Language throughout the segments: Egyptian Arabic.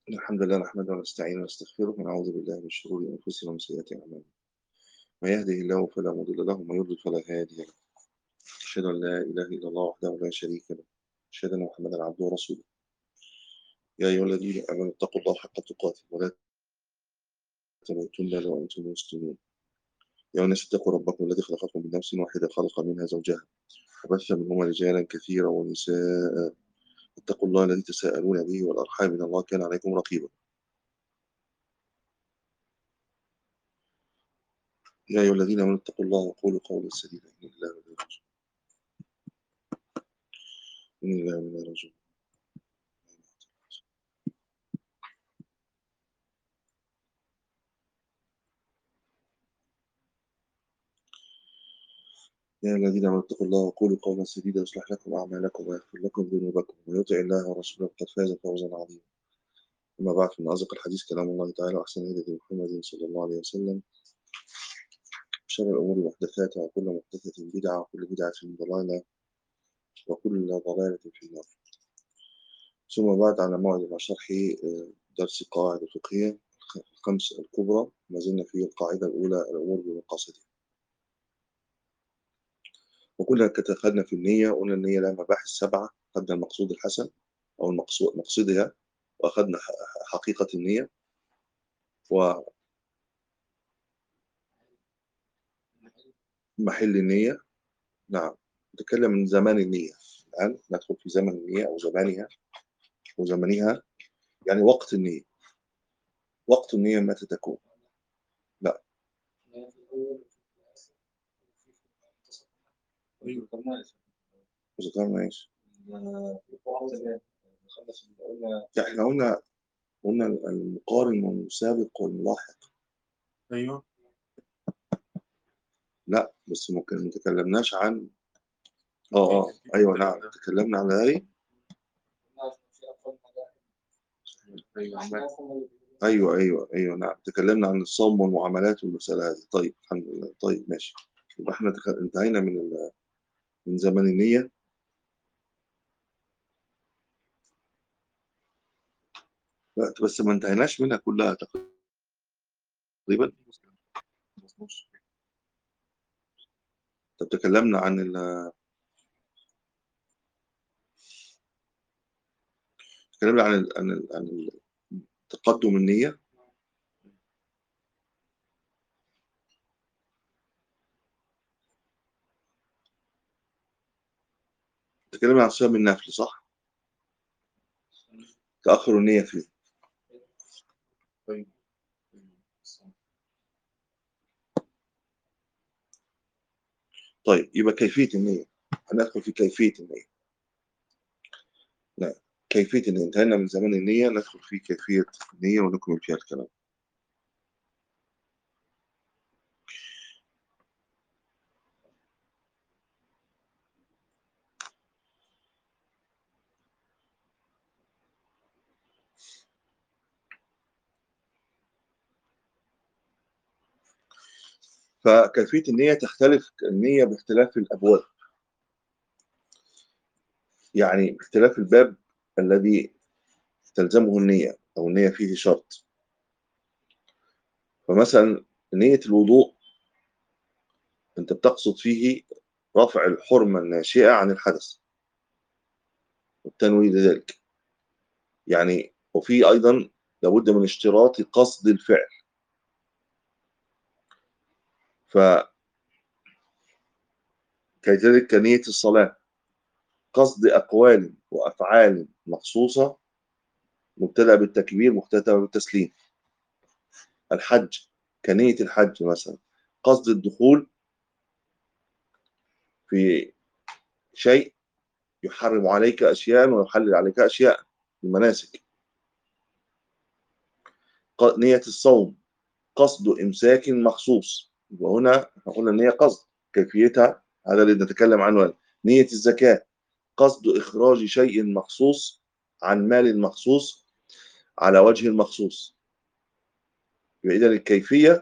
إن الحمد لله نحمده ونستعينه ونستغفره ونعوذ بالله من شرور أنفسنا ومن سيئات أعمالنا من يهده الله فلا مضل له ومن يضلل فلا هادي له أشهد أن لا إله إلا الله وحده لا شريك له أشهد أن محمدا عبده ورسوله يا أيها الذين آمنوا اتقوا الله حق تقاته ولا تموتن إلا وأنتم مسلمون يا الناس اتقوا ربكم الذي خلقكم من نفس واحدة خلق منها زوجها وبث منهما رجالا كثيرا ونساء اتقوا الله الذي تساءلون به والأرحام إن الله كان عليكم رقيبا يا أيها الذين آمنوا اتقوا الله وقولوا قولا سديدا إن الله ولا راجعون إن الله ولا راجعون يا الذين آمنوا اتقوا الله وقولوا قولا سديدا يصلح لكم أعمالكم ويغفر لكم ذنوبكم ومن يطع الله ورسوله فقد فاز فوزا عظيما أما بعد فإن أصدق الحديث كلام الله تعالى وأحسن هدي محمد صلى الله عليه وسلم شر الأمور محدثاتها وكل محدثة بدعة وكل بدعة ضلالة وكل ضلالة في النار ثم بعد على موعد مع شرح درس قواعد الفقهية الخمس الكبرى ما زلنا في القاعدة الأولى الأمور بمقاصدها وكلنا كتخذنا في النية قلنا النية لها مباحث سبعة خدنا المقصود الحسن أو المقصود مقصدها وأخذنا حقيقة النية و محل النية نعم نتكلم من زمان النية الآن ندخل في زمن النية أو زمانها وزمنها يعني وقت النية وقت النية متى تكون لا ذكرنا ايش احنا قلنا قلنا المقارن والمسابق والملاحق ايوه لا بس ممكن ما تكلمناش عن اه اه ايوه نعم تكلمنا عن هذه ايوه ايوه ايوه نعم تكلمنا عن الصوم والمعاملات والمسألة هذه طيب الحمد لله طيب ماشي يبقى احنا تك- انتهينا من ال... من زمن النية لا بس ما انتهيناش منها كلها تقريبا طب تكلمنا عن ال تكلمنا عن ال... عن ال... عن ال... تقدم النية تكلمنا عن صيام النفل صح؟ تأخر النية فيه طيب يبقى كيفية النية هندخل في كيفية النية لا كيفية النية انتهينا من زمان النية ندخل في كيفية النية ونكمل فيها الكلام فكيفية النية تختلف النية باختلاف الأبواب يعني باختلاف الباب الذي تلزمه النية أو النية فيه شرط فمثلا نية الوضوء أنت بتقصد فيه رفع الحرمة الناشئة عن الحدث والتنوي لذلك يعني وفي أيضا لابد من اشتراط قصد الفعل ف كذلك كنية الصلاة قصد أقوال وأفعال مخصوصة مبتدأ بالتكبير مختتمة بالتسليم الحج كنية الحج مثلا قصد الدخول في شيء يحرم عليك أشياء ويحلل عليك أشياء المناسك ق- نية الصوم قصد إمساك مخصوص وهنا احنا قلنا النية قصد كيفيتها هذا اللي نتكلم عنه الآن. نية الزكاة قصد إخراج شيء مخصوص عن مال مخصوص على وجه المخصوص يبقى إذا الكيفية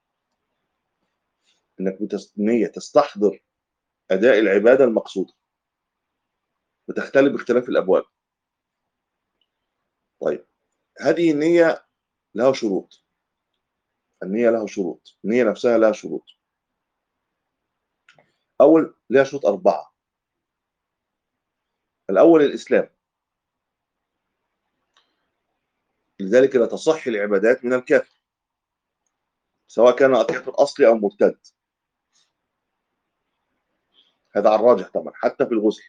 إنك بتس- نية تستحضر أداء العبادة المقصودة بتختلف باختلاف الأبواب طيب هذه النية لها شروط النية لها شروط النية نفسها لها شروط أول لها شروط أربعة الأول الإسلام لذلك لا تصح العبادات من الكافر سواء كان كافر أصلي أو مرتد هذا على الراجح طبعا حتى في الغسل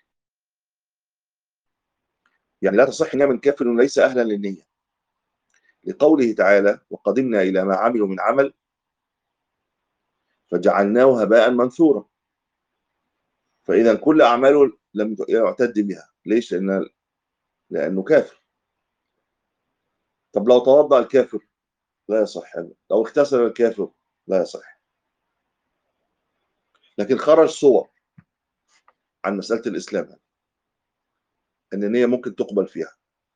يعني لا تصح النية من كافر ليس أهلا للنية لقوله تعالى وقدمنا إلى ما عملوا من عمل فجعلناه هباء منثورا فإذا كل أعماله لم يعتد بها ليش؟ لأن لأنه كافر طب لو توضأ الكافر لا يصح هذا لو اغتسل الكافر لا يصح لكن خرج صور عن مسألة الإسلام أن النية ممكن تقبل فيها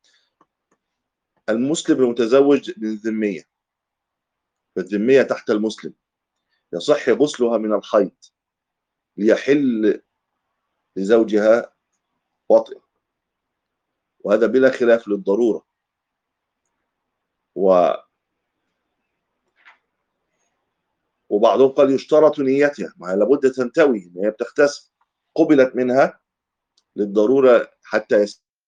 المسلم المتزوج من الذمية فالذمية تحت المسلم يصح غسلها من الحيض ليحل لزوجها وطئ وهذا بلا خلاف للضرورة و وبعضهم قال يشترط نيتها ما هي لابد تنتوي ان هي بتغتسل قبلت منها للضروره حتى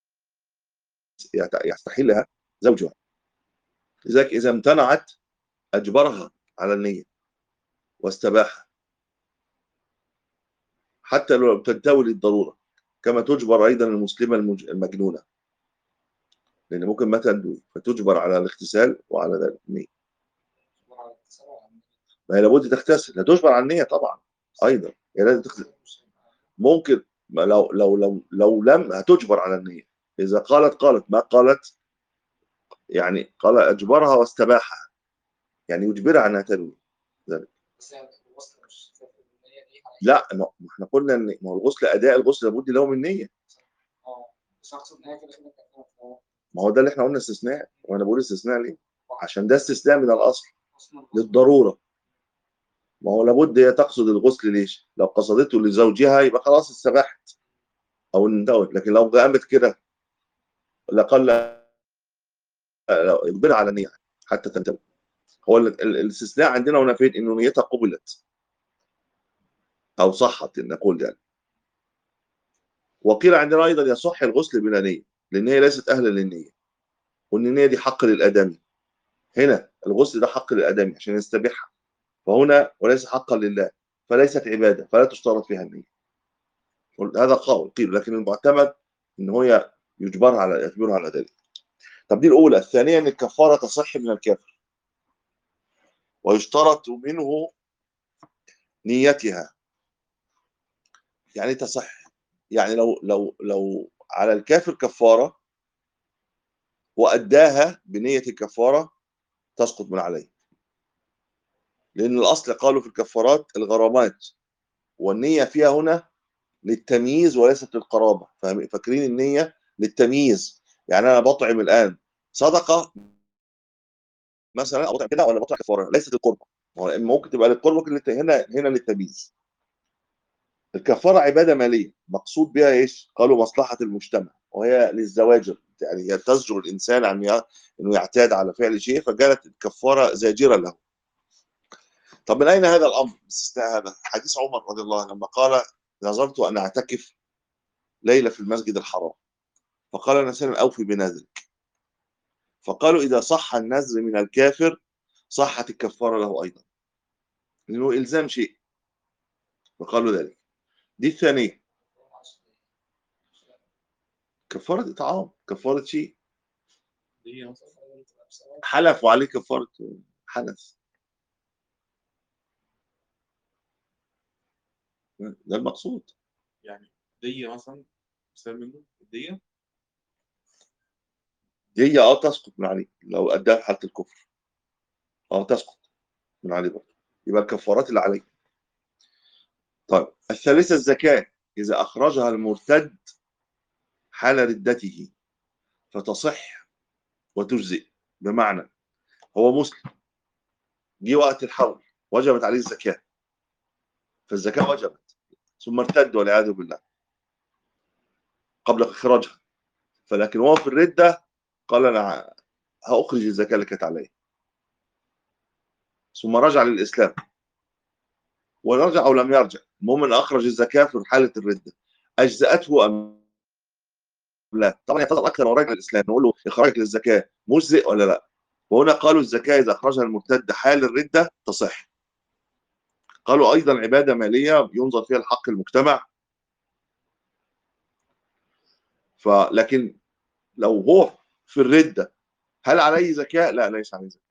يستحلها زوجها لذلك اذا امتنعت اجبرها على النيه واستباحها حتى لو تنتوي للضروره كما تجبر ايضا المسلمه المجنونه لان ممكن ما تنوي فتجبر على الاغتسال وعلى ذلك النيه ما هي لابد تغتسل لا تجبر على النيه طبعا ايضا هي لازم تغتسل ممكن لو لو لو لو لم هتجبر على النيه اذا قالت قالت ما قالت يعني قال اجبرها واستباحها يعني يجبرها انها تنوي ذلك لا ما احنا قلنا ان ما هو الغسل اداء الغسل لابد له من نيه ما هو ده اللي احنا قلنا استثناء وانا بقول استثناء ليه عشان ده استثناء من الاصل للضروره ما هو لابد هي تقصد الغسل ليش لو قصدته لزوجها يبقى خلاص استباحت او انتهت لكن لو قامت كده لقل يجبرها على نية حتى تنتهي هو الاستثناء عندنا هنا فين انه نيتها قبلت او صحت نقول يعني وقيل عندنا ايضا يصح الغسل بلا نيه لان هي ليست اهلا للنيه وان النيه دي حق للادمي هنا الغسل ده حق للادمي عشان يستبيحها فهنا وليس حقا لله فليست عباده فلا تشترط فيها النيه هذا قول قيل لكن المعتمد ان هو يجبرها على يجبرها على ذلك طب دي الاولى الثانيه ان الكفاره تصح من الكافر ويشترط منه نيتها يعني تصح يعني لو لو لو على الكافر كفاره واداها بنيه الكفاره تسقط من عليه لان الاصل قالوا في الكفارات الغرامات والنيه فيها هنا للتمييز وليست للقرابه فاكرين النيه للتمييز يعني انا بطعم الان صدقه مثلا او بطعم كده ولا بطعم كفاره ليست للقربه ممكن تبقى للقربه هنا هنا للتمييز الكفاره عباده ماليه مقصود بها ايش؟ قالوا مصلحه المجتمع وهي للزواجر يعني هي تزجر الانسان عن انه يعتاد على فعل شيء فجعلت الكفاره زاجره له. طب من اين هذا الامر؟ باستثناء هذا حديث عمر رضي الله عنه لما قال نظرت ان اعتكف ليله في المسجد الحرام فقال النبي صلى الله عليه وسلم اوفي بنذرك فقالوا اذا صح النذر من الكافر صحت الكفاره له ايضا لانه الزام شيء فقالوا ذلك دي الثانيه كفاره اطعام كفاره شيء حلف وعليه كفاره حنث ده المقصود يعني دية مثلا مثال منه الدية دي اه تسقط من عليه لو اداها في حاله الكفر اه تسقط من عليه برضه يبقى الكفارات اللي عليه طيب الثالثه الزكاه اذا اخرجها المرتد حال ردته فتصح وتجزئ بمعنى هو مسلم جه وقت الحول وجبت عليه الزكاه فالزكاه وجبت ثم ارتد والعياذ بالله قبل اخراجها فلكن هو في الرده قال انا هأخرج الزكاة اللي كانت عليا ثم رجع للإسلام ورجع أو لم يرجع المهم أن أخرج الزكاة في حالة الردة أجزأته أم لا طبعا يعتذر أكثر لو رجع للإسلام نقول له إخراجك للزكاة مجزئ ولا لا وهنا قالوا الزكاة إذا أخرجها المرتد حال الردة تصح قالوا أيضا عبادة مالية ينظر فيها الحق المجتمع فلكن لو هو في الردة هل عليه زكاة؟ لا ليس عليه زكاة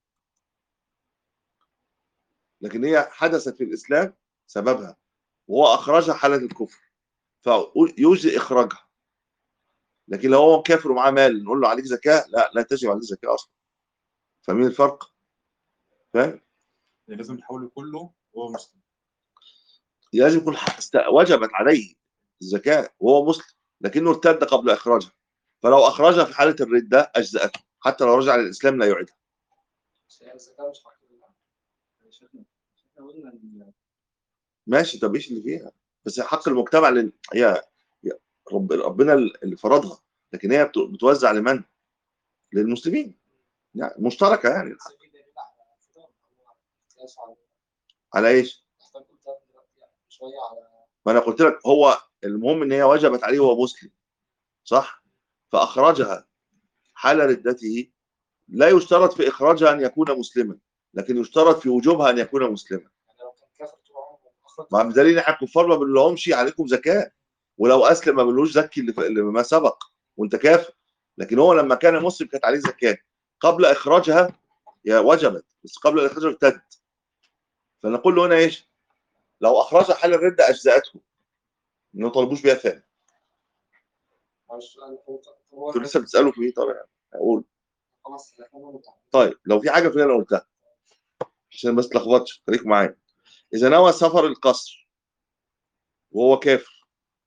لكن هي حدثت في الإسلام سببها وهو أخرجها حالة الكفر فيجزي إخراجها لكن لو هو كافر ومعاه مال نقول له عليك زكاة لا لا تجب عليه زكاة أصلا فاهمين الفرق؟ فاهم؟ يعني لازم تحوله كله وهو مسلم لازم يكون ح- است- وجبت عليه الزكاة وهو مسلم لكنه ارتد قبل إخراجها فلو أخرجها في حالة الردة أجزأته حتى لو رجع للإسلام لا يعيدها بس هي الزكاة مش حق لله يا شيخنا احنا قلنا ان ماشي طب ايش اللي فيها بس حق المجتمع لان هي هي رب ربنا اللي فرضها لكن هي بت- بتوزع لمن للمسلمين يعني مشتركه يعني بس في دليل على كده هو قياس على على ايش محتاج قلت دلوقتي يعني شوية على ما انا قلت لك هو المهم ان هي وجبت عليه وهو مسلم صح فاخرجها حال ردته لا يشترط في اخراجها ان يكون مسلما لكن يشترط في وجوبها ان يكون مسلما يعني لو كان كافر طول عمره أخرج مع بدليل احنا الكفار ما بنقولهمش عليكم زكاه ولو اسلم ما بنقولوش زكي اللي اللي ما سبق وانت كافر لكن هو لما كان مسلم كانت عليه زكاه قبل اخراجها هي وجبت بس قبل اخراجها ارتد فنقول له هنا ايش؟ لو اخرجها حال الرده اجزاته ما طالبوش بيها ثاني معلش يعني هو هو انتوا لسه بتسالوا في ايه طبعا اقول خلاص احنا متعب طيب لو في حاجه في اللي انا قلتها عشان بس تلخبطش خليك معايا اذا نوى سفر القصر وهو كافر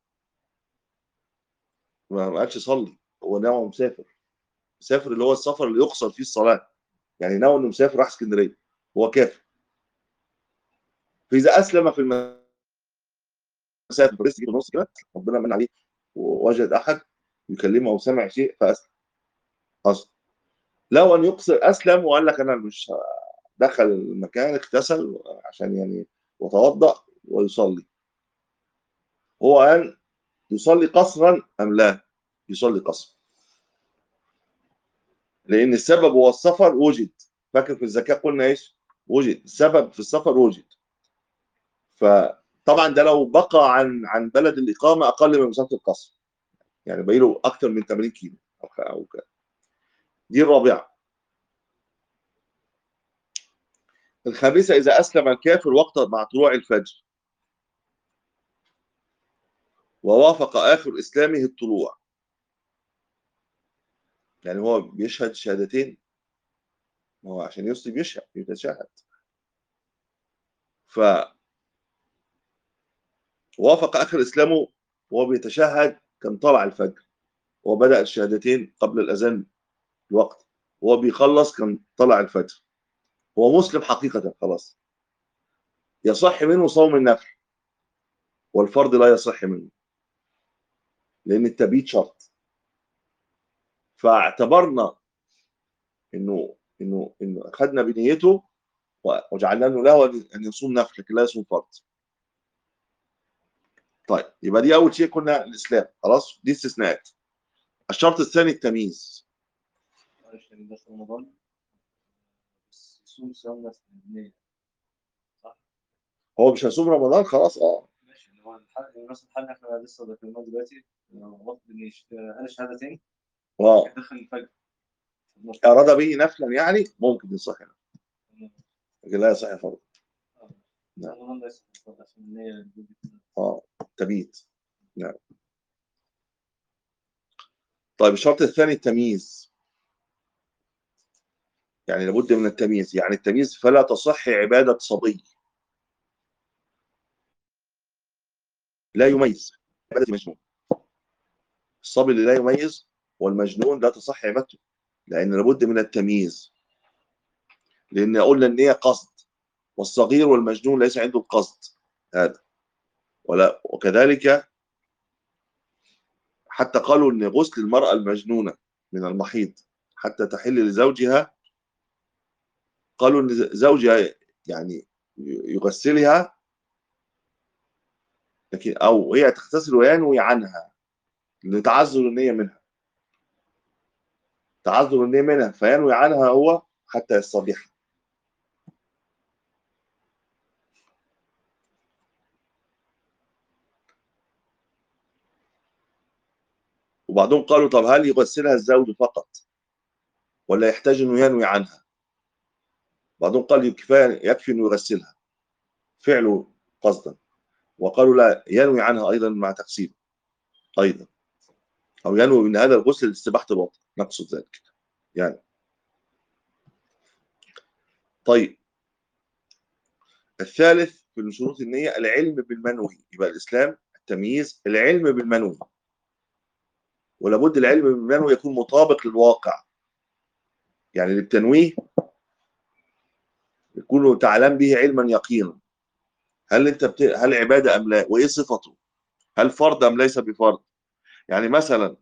ما ما قالش صلي هو نوى مسافر مسافر اللي هو السفر اللي يقصر فيه الصلاه يعني نوى انه مسافر راح اسكندريه هو كافر فاذا اسلم في المسافه بس في النص كده ربنا من عليه ووجد احد يكلمه او سمع شيء فاسلم اصلا لو ان يقصر اسلم وقال لك انا مش دخل المكان اغتسل عشان يعني وتوضا ويصلي هو ان يصلي قصرا ام لا يصلي قصرا لان السبب هو السفر وجد فاكر في الزكاه قلنا ايش وجد السبب في السفر وجد فطبعا ده لو بقى عن عن بلد الاقامه اقل من مسافه القصر يعني باقي له اكثر من 80 كيلو او او كده دي الرابعه الخامسه اذا اسلم الكافر وقت مع طلوع الفجر ووافق اخر اسلامه الطلوع يعني هو بيشهد شهادتين ما هو عشان يسلم يشهد يتشهد ف وافق اخر اسلامه وهو بيتشهد كان طلع الفجر وبدا الشهادتين قبل الاذان الوقت وهو بيخلص كان طلع الفجر هو مسلم حقيقه خلاص يصح منه صوم النفل والفرض لا يصح منه لان التبييت شرط فاعتبرنا انه انه انه اخذنا بنيته وجعلنا له له ان يصوم نفل لكن لا يصوم فرض طيب يبقى دي اول شيء كنا الاسلام خلاص دي استثناءات الشرط الثاني التمييز معلش يعني ده في رمضان بس يصوم صيام نفس النية هو مش هيصوم رمضان خلاص اه ماشي اللي هو الحل يعني مثلا الحل احنا لسه ذاكرناه دلوقتي وقت ان قال شهادتين اه دخل الفجر اراد به نفلا يعني ممكن يصح لكن لا يصح فرض نعم. رمضان ليس عشان النية اه تبييت نعم طيب الشرط الثاني التمييز يعني لابد من التمييز يعني التمييز فلا تصح عبادة صبي لا يميز عبادة مجنون الصبي اللي لا يميز والمجنون لا تصح عبادته لأن لابد من التمييز لأن قلنا إن هي قصد والصغير والمجنون ليس عنده القصد هذا ولا وكذلك حتى قالوا ان غسل المرأة المجنونة من المحيض حتى تحل لزوجها قالوا ان زوجها يعني يغسلها لكن او هي تغتسل وينوي عنها لتعذر النية منها تعذر النية منها فينوي عنها هو حتى يستبيح وبعضهم قالوا طب هل يغسلها الزوج فقط ولا يحتاج انه ينوي عنها بعضهم قال كفايه يكفي انه يغسلها فعله قصدا وقالوا لا ينوي عنها ايضا مع تغسيله ايضا او ينوي من هذا الغسل لاستباحه الوطن نقصد ذلك يعني طيب الثالث في شروط النية العلم بالمنوي يبقى الإسلام التمييز العلم بالمنوي ولابد العلم بالمنوي يكون مطابق للواقع يعني اللي بتنويه يكون تعلم به علما يقينا هل انت بت... هل عباده ام لا وايه صفته هل فرض ام ليس بفرض يعني مثلا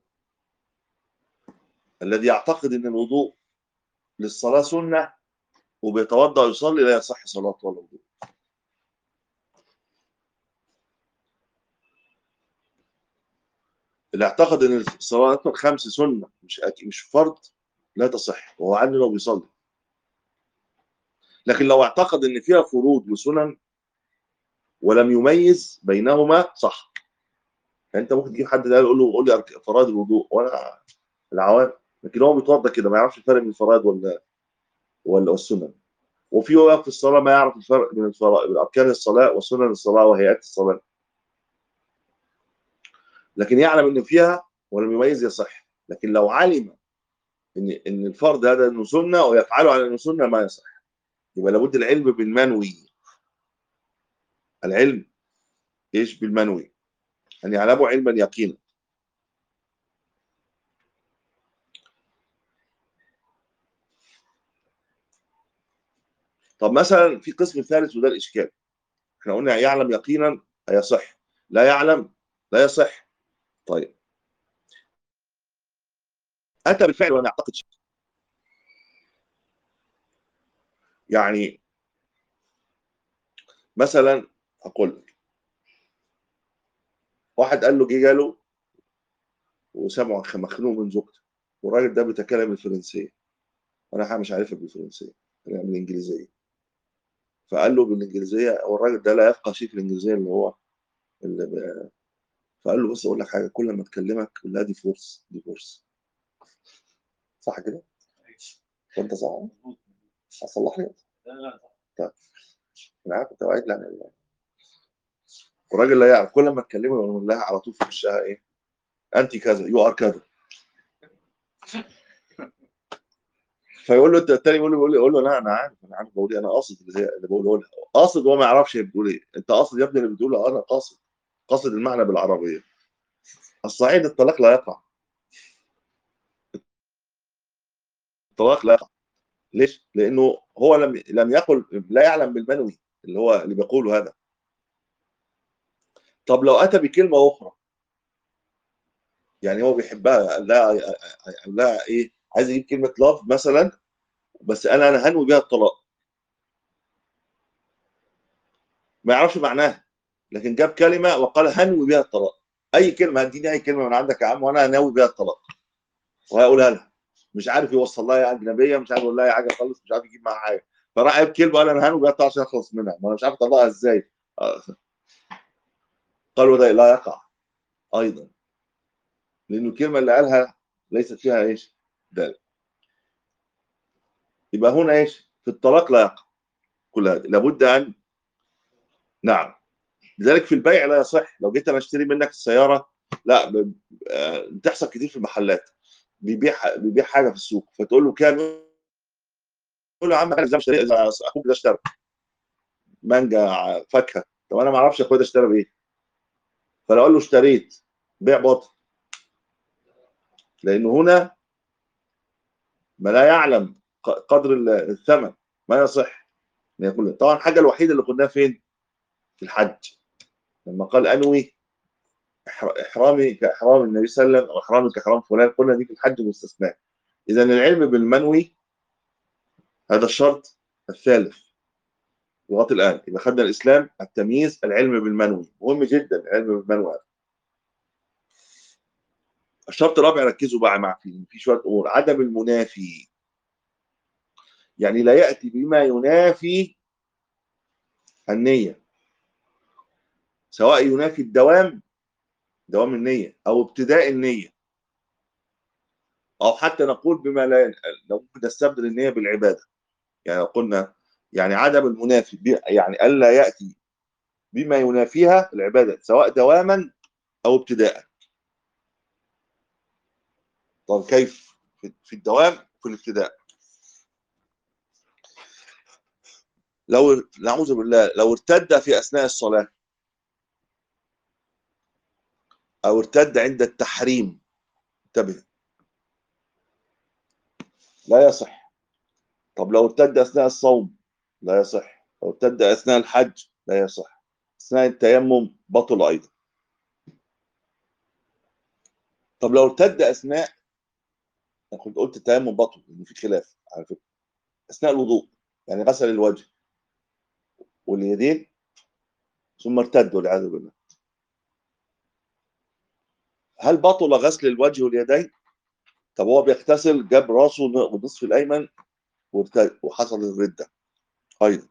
الذي يعتقد ان الوضوء للصلاه سنه وبيتوضا ويصلي لا يصح صلاته ولا وضوء اللي اعتقد ان الصلاه الخمس سنه مش مش فرض لا تصح وهو عنه لو بيصلي لكن لو اعتقد ان فيها فروض وسنن ولم يميز بينهما صح فانت ممكن تجيب حد ده يقول له قول لي فرائض الوضوء وانا العوام لكن هو بيتوضا كده ما يعرفش الفرق بين الفرائض ولا ولا السنن وفي وقت في الصلاه ما يعرف الفرق بين الفرائض بين اركان الصلاه وسنن الصلاه وهيئات الصلاه لكن يعلم ان فيها ولم يميز يصح لكن لو علم ان ان الفرض هذا انه سنه ويفعله على انه سنه ما يصح يبقى لابد العلم بالمنوي العلم ايش بالمنوي ان يعلموا علما يقينا طب مثلا في قسم ثالث وده الاشكال احنا قلنا يعلم يقينا هيصح لا يعلم لا يصح طيب اتى بالفعل ولم يعتقد شيء يعني مثلا اقول لك واحد قال له جه جاله وسمعه مخنوق من زوجته والراجل ده بيتكلم الفرنسيه وانا مش عارفها بالفرنسيه انا بالانجليزيه فقال له بالانجليزيه والراجل ده لا يفقه شيء في الانجليزيه اللي هو اللي ب... فقال له بص اقول لك حاجه كل ما اكلمك قول لها دي فورس دي فورس صح كده؟ وانت صح هصلح لي لا لا طيب انا عارف انت وعيد لنا والراجل لا يعرف كل ما تكلمه يقول لها على طول في وشها ايه؟ انت كذا يو ار كذا فيقول له انت التاني يقول له يقول له يقول له لا انا عارف انا عارف بقول ايه انا قاصد اللي, زي اللي بقوله لها قاصد وهو ما يعرفش هي بتقول ايه انت قاصد يا ابني اللي بتقوله انا قاصد قاصد المعنى بالعربيه الصعيد الطلاق لا يقع الطلاق لا يقع ليش؟ لانه هو لم لم يقل لا يعلم بالمنوي اللي هو اللي بيقوله هذا طب لو اتى بكلمه اخرى يعني هو بيحبها لا لا ايه عايز يجيب كلمه لاف مثلا بس انا انا هنوي بيها الطلاق ما يعرفش معناها لكن جاب كلمه وقال هنوي بيها الطلاق اي كلمه هديني اي كلمه من عندك يا عم وانا هنوي بيها الطلاق وهقولها لها مش عارف يوصل لها يا اجنبيه مش عارف يقول لها حاجه خالص مش عارف يجيب معاها حاجه فراح قال كلمه قال انا هنوي بيها الطلاق عشان اخلص منها ما انا مش عارف اطلقها ازاي قالوا ده لا يقع ايضا لانه الكلمه اللي قالها ليست فيها ايش؟ ذلك يبقى هنا ايش؟ في الطلاق لا يقع كل هذا لابد ان نعم لذلك في البيع لا يصح لو جيت انا اشتري منك السياره لا ب... آه، بتحصل كتير في المحلات بيبيع بيبيع حاجه في السوق فتقول له كام يقول له يا عم انا ازاي اشتري اذا اخوك ده اشترى مانجا فاكهه طب انا ما اعرفش اخويا ده اشترى بايه فلو قال له اشتريت بيع باطل لانه هنا ما لا يعلم قدر الثمن ما يصح يقول طبعا الحاجه الوحيده اللي قلناها فين؟ في الحج لما قال انوي احرامي كاحرام النبي صلى الله عليه وسلم او احرامي كاحرام فلان قلنا دي في الحج مستثناه إذا العلم بالمنوي هذا الشرط الثالث لغايه الان يبقى خدنا الاسلام التمييز العلم بالمنوي مهم جدا العلم بالمنوي هذا. الشرط الرابع ركزوا بقى مع فيه في شويه امور عدم المنافي يعني لا ياتي بما ينافي النيه سواء ينافي الدوام دوام النيه او ابتداء النيه او حتى نقول بما لا لو ممكن نستبدل النيه بالعباده يعني لو قلنا يعني عدم المنافي ب- يعني الا ياتي بما ينافيها العباده سواء دواما او ابتداء طب كيف في- في الدوام في الابتداء لو نعوذ بالله لو ارتد في اثناء الصلاه او ارتد عند التحريم انتبه لا يصح طب لو ارتد اثناء الصوم لا يصح لو ارتد اثناء الحج لا يصح اثناء التيمم بطل ايضا طب لو ارتد اثناء انا كنت قلت التيمم بطل لان في خلاف على فكره اثناء الوضوء يعني غسل الوجه واليدين ثم ارتد والعياذ بالله هل بطل غسل الوجه واليدين؟ طب هو بيغتسل جاب راسه والنصف الايمن وارتد وحصل الرده ايضا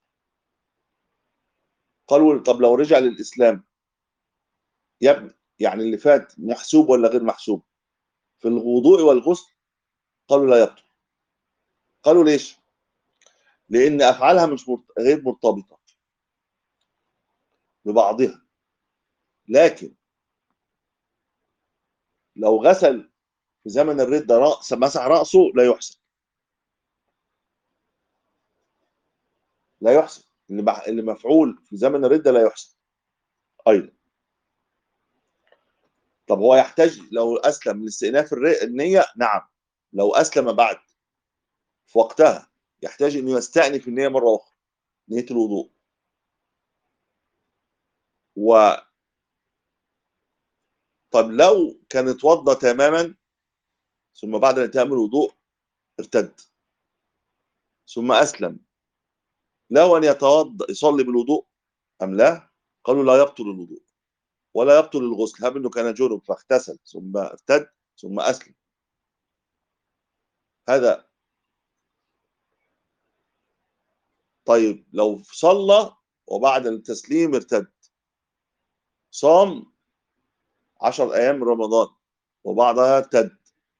قالوا طب لو رجع للاسلام يا ابني يعني اللي فات محسوب ولا غير محسوب؟ في الوضوء والغسل قالوا لا يبطل قالوا ليش؟ لان افعالها مش مرت... غير مرتبطه ببعضها لكن لو غسل في زمن الردة رأس مسح رأسه لا يحسن لا يحسن اللي بح... اللي مفعول في زمن الردة لا يحسن أيضا طب هو يحتاج لو أسلم لاستئناف الر... النية نعم لو أسلم بعد في وقتها يحتاج إنه يستأنف النية مرة أخرى نية الوضوء و طب لو كان اتوضى تماما ثم بعد انتهاء من الوضوء ارتد ثم اسلم له ان يتوضا يصلي بالوضوء ام لا؟ قالوا لا يبطل الوضوء ولا يبطل الغسل هب انه كان جنب فاغتسل ثم ارتد ثم اسلم هذا طيب لو صلى وبعد التسليم ارتد صام عشر ايام من رمضان وبعدها ارتد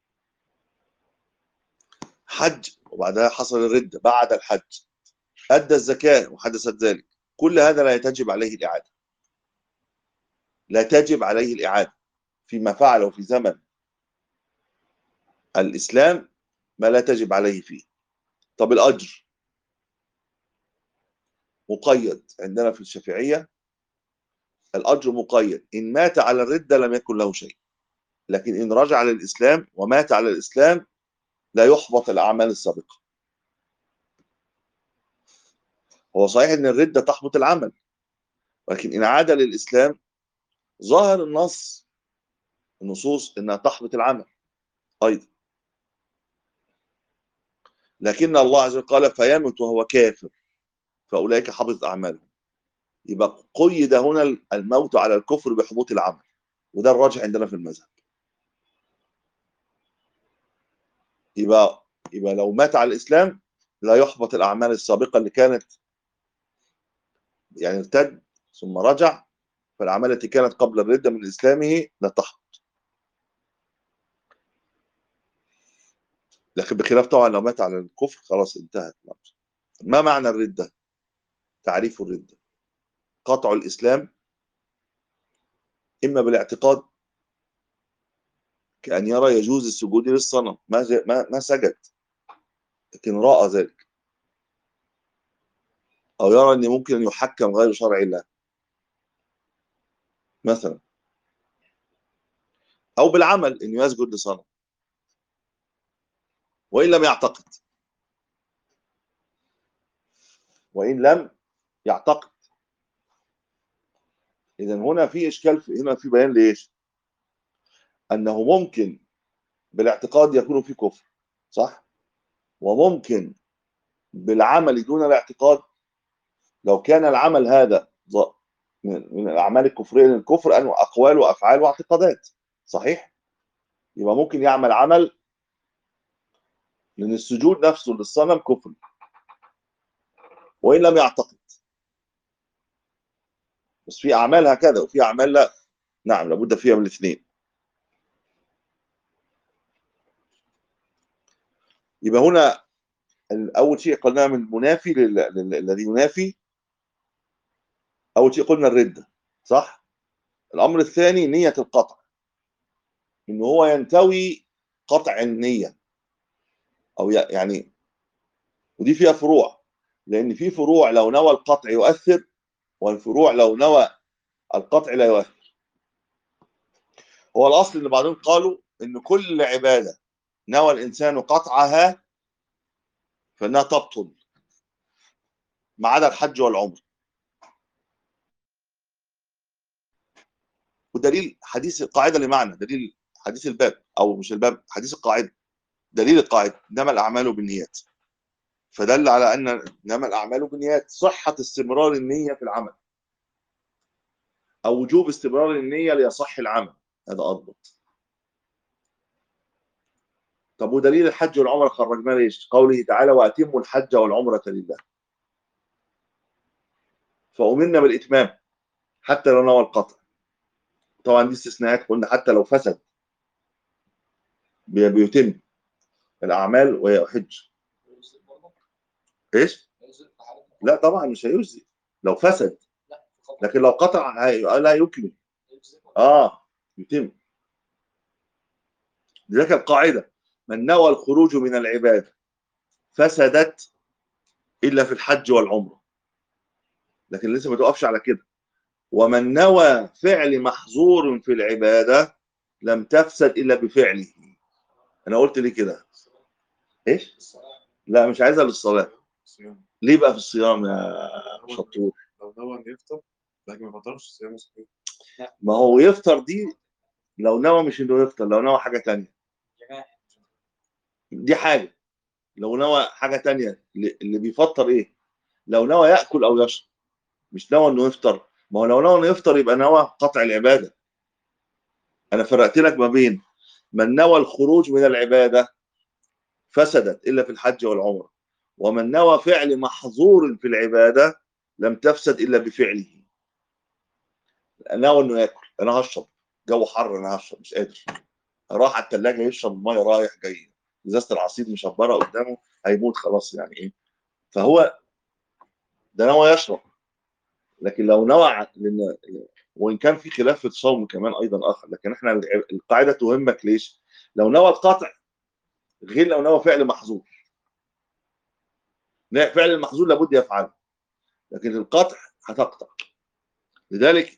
حج وبعدها حصل الردة بعد الحج أدى الزكاة وحدثت ذلك كل هذا لا تجب عليه الإعادة لا تجب عليه الإعادة فيما فعله في زمن الإسلام ما لا تجب عليه فيه طب الأجر مقيد عندنا في الشافعية الأجر مقيد إن مات على الردة لم يكن له شيء لكن إن رجع للإسلام ومات على الإسلام لا يحبط الأعمال السابقة هو صحيح ان الردة تحبط العمل ولكن ان عاد للاسلام ظاهر النص النصوص انها تحبط العمل ايضا لكن الله عز وجل قال فيمت وهو كافر فاولئك حبطت اعمالهم يبقى قيد هنا الموت على الكفر بحبوط العمل وده الراجح عندنا في المذهب يبقى يبقى لو مات على الاسلام لا يحبط الاعمال السابقه اللي كانت يعني ارتد ثم رجع فالاعمال التي كانت قبل الرده من اسلامه لا تحبط لكن بخلاف طبعا لو مات على الكفر خلاص انتهت ما معنى الرده تعريف الرده قطع الاسلام اما بالاعتقاد كأن يرى يجوز السجود للصنم ما ما ما سجد لكن رأى ذلك أو يرى أن ممكن أن يحكم غير شرع الله مثلا أو بالعمل أنه يسجد لصنم وإن لم يعتقد وإن لم يعتقد إذا هنا في إشكال في هنا في بيان ليش؟ أنه ممكن بالاعتقاد يكون في كفر صح وممكن بالعمل دون الاعتقاد لو كان العمل هذا ض- من من الاعمال الكفريه لأن الكفر انه اقوال وافعال واعتقادات صحيح يبقى ممكن يعمل عمل لان السجود نفسه للصنم كفر وان لم يعتقد بس في اعمال هكذا وفي اعمال لا نعم لابد فيها من الاثنين يبقى هنا اول شيء قلناه من المنافي لل- لل- الذي ينافي اول شيء قلنا الرده صح الامر الثاني نيه القطع ان هو ينتوي قطع النيه او ي- يعني ودي فيها فروع لان في فروع لو نوى القطع يؤثر والفروع لو نوى القطع لا يؤثر هو الاصل ان بعضهم قالوا ان كل عباده نوى الانسان قطعها فانها تبطل ما عدا الحج والعمره ودليل حديث القاعده لمعنى دليل حديث الباب او مش الباب حديث القاعده دليل القاعده انما الاعمال بالنيات فدل على ان انما الاعمال بالنيات صحه استمرار النيه في العمل او وجوب استمرار النيه ليصح العمل هذا اضبط طب ودليل الحج والعمره خرجناه ليش؟ قوله تعالى واتموا الحج والعمره لله فامرنا بالاتمام حتى لو نوى القطع طبعا دي استثناءات قلنا حتى لو فسد بي- بيتم الاعمال ويحج ايش؟ لا طبعا مش هيجزي لو فسد لكن لو قطع هي- لا يكمل اه يتم لذلك القاعده من نوى الخروج من العباده فسدت الا في الحج والعمره لكن لسه ما توقفش على كده ومن نوى فعل محظور في العباده لم تفسد الا بفعله انا قلت ليه كده ايش لا مش عايزها للصلاه صيام ليه بقى في الصيام يا شطور لو نوى ان يفطر لكن ما فطرش صيامه صحيح ما هو يفطر دي لو نوى مش انه يفطر لو نوى حاجه تانية دي حاجه لو نوى حاجه تانية اللي اللي بيفطر ايه لو نوى ياكل او يشرب مش نوى انه يفطر ما هو لو نوى انه يفطر يبقى نوى قطع العباده انا فرقت لك ما بين من نوى الخروج من العباده فسدت الا في الحج والعمره ومن نوى فعل محظور في العباده لم تفسد الا بفعله نوى انه ياكل انا هشرب جو حر انا هشرب مش قادر راح على الثلاجه يشرب ميه رايح جاي ازازه العصير مشبره قدامه هيموت خلاص يعني ايه فهو ده نوى يشرب لكن لو نوى ع- لان وان كان في خلاف في الصوم كمان ايضا اخر لكن احنا الع- القاعده تهمك ليش؟ لو نوى القطع غير لو نوى فعل محظور لا، فعل المحظور لابد يفعله لكن القطع هتقطع لذلك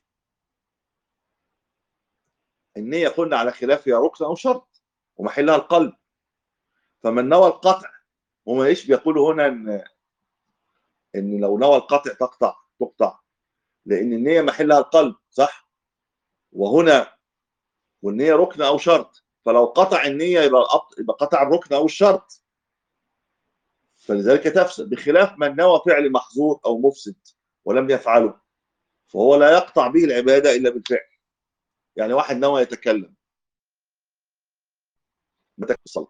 النية قلنا على خلاف هي ركن أو شرط ومحلها القلب فمن نوى القطع هم ايش بيقولوا هنا ان ان لو نوى القطع تقطع تقطع لان النية محلها القلب صح وهنا والنية ركن او شرط فلو قطع النية يبقى القط- يبقى قطع الركن او الشرط فلذلك تفسد بخلاف من نوى فعل محظور او مفسد ولم يفعله فهو لا يقطع به العبادة الا بالفعل يعني واحد نوى يتكلم متى الصلاة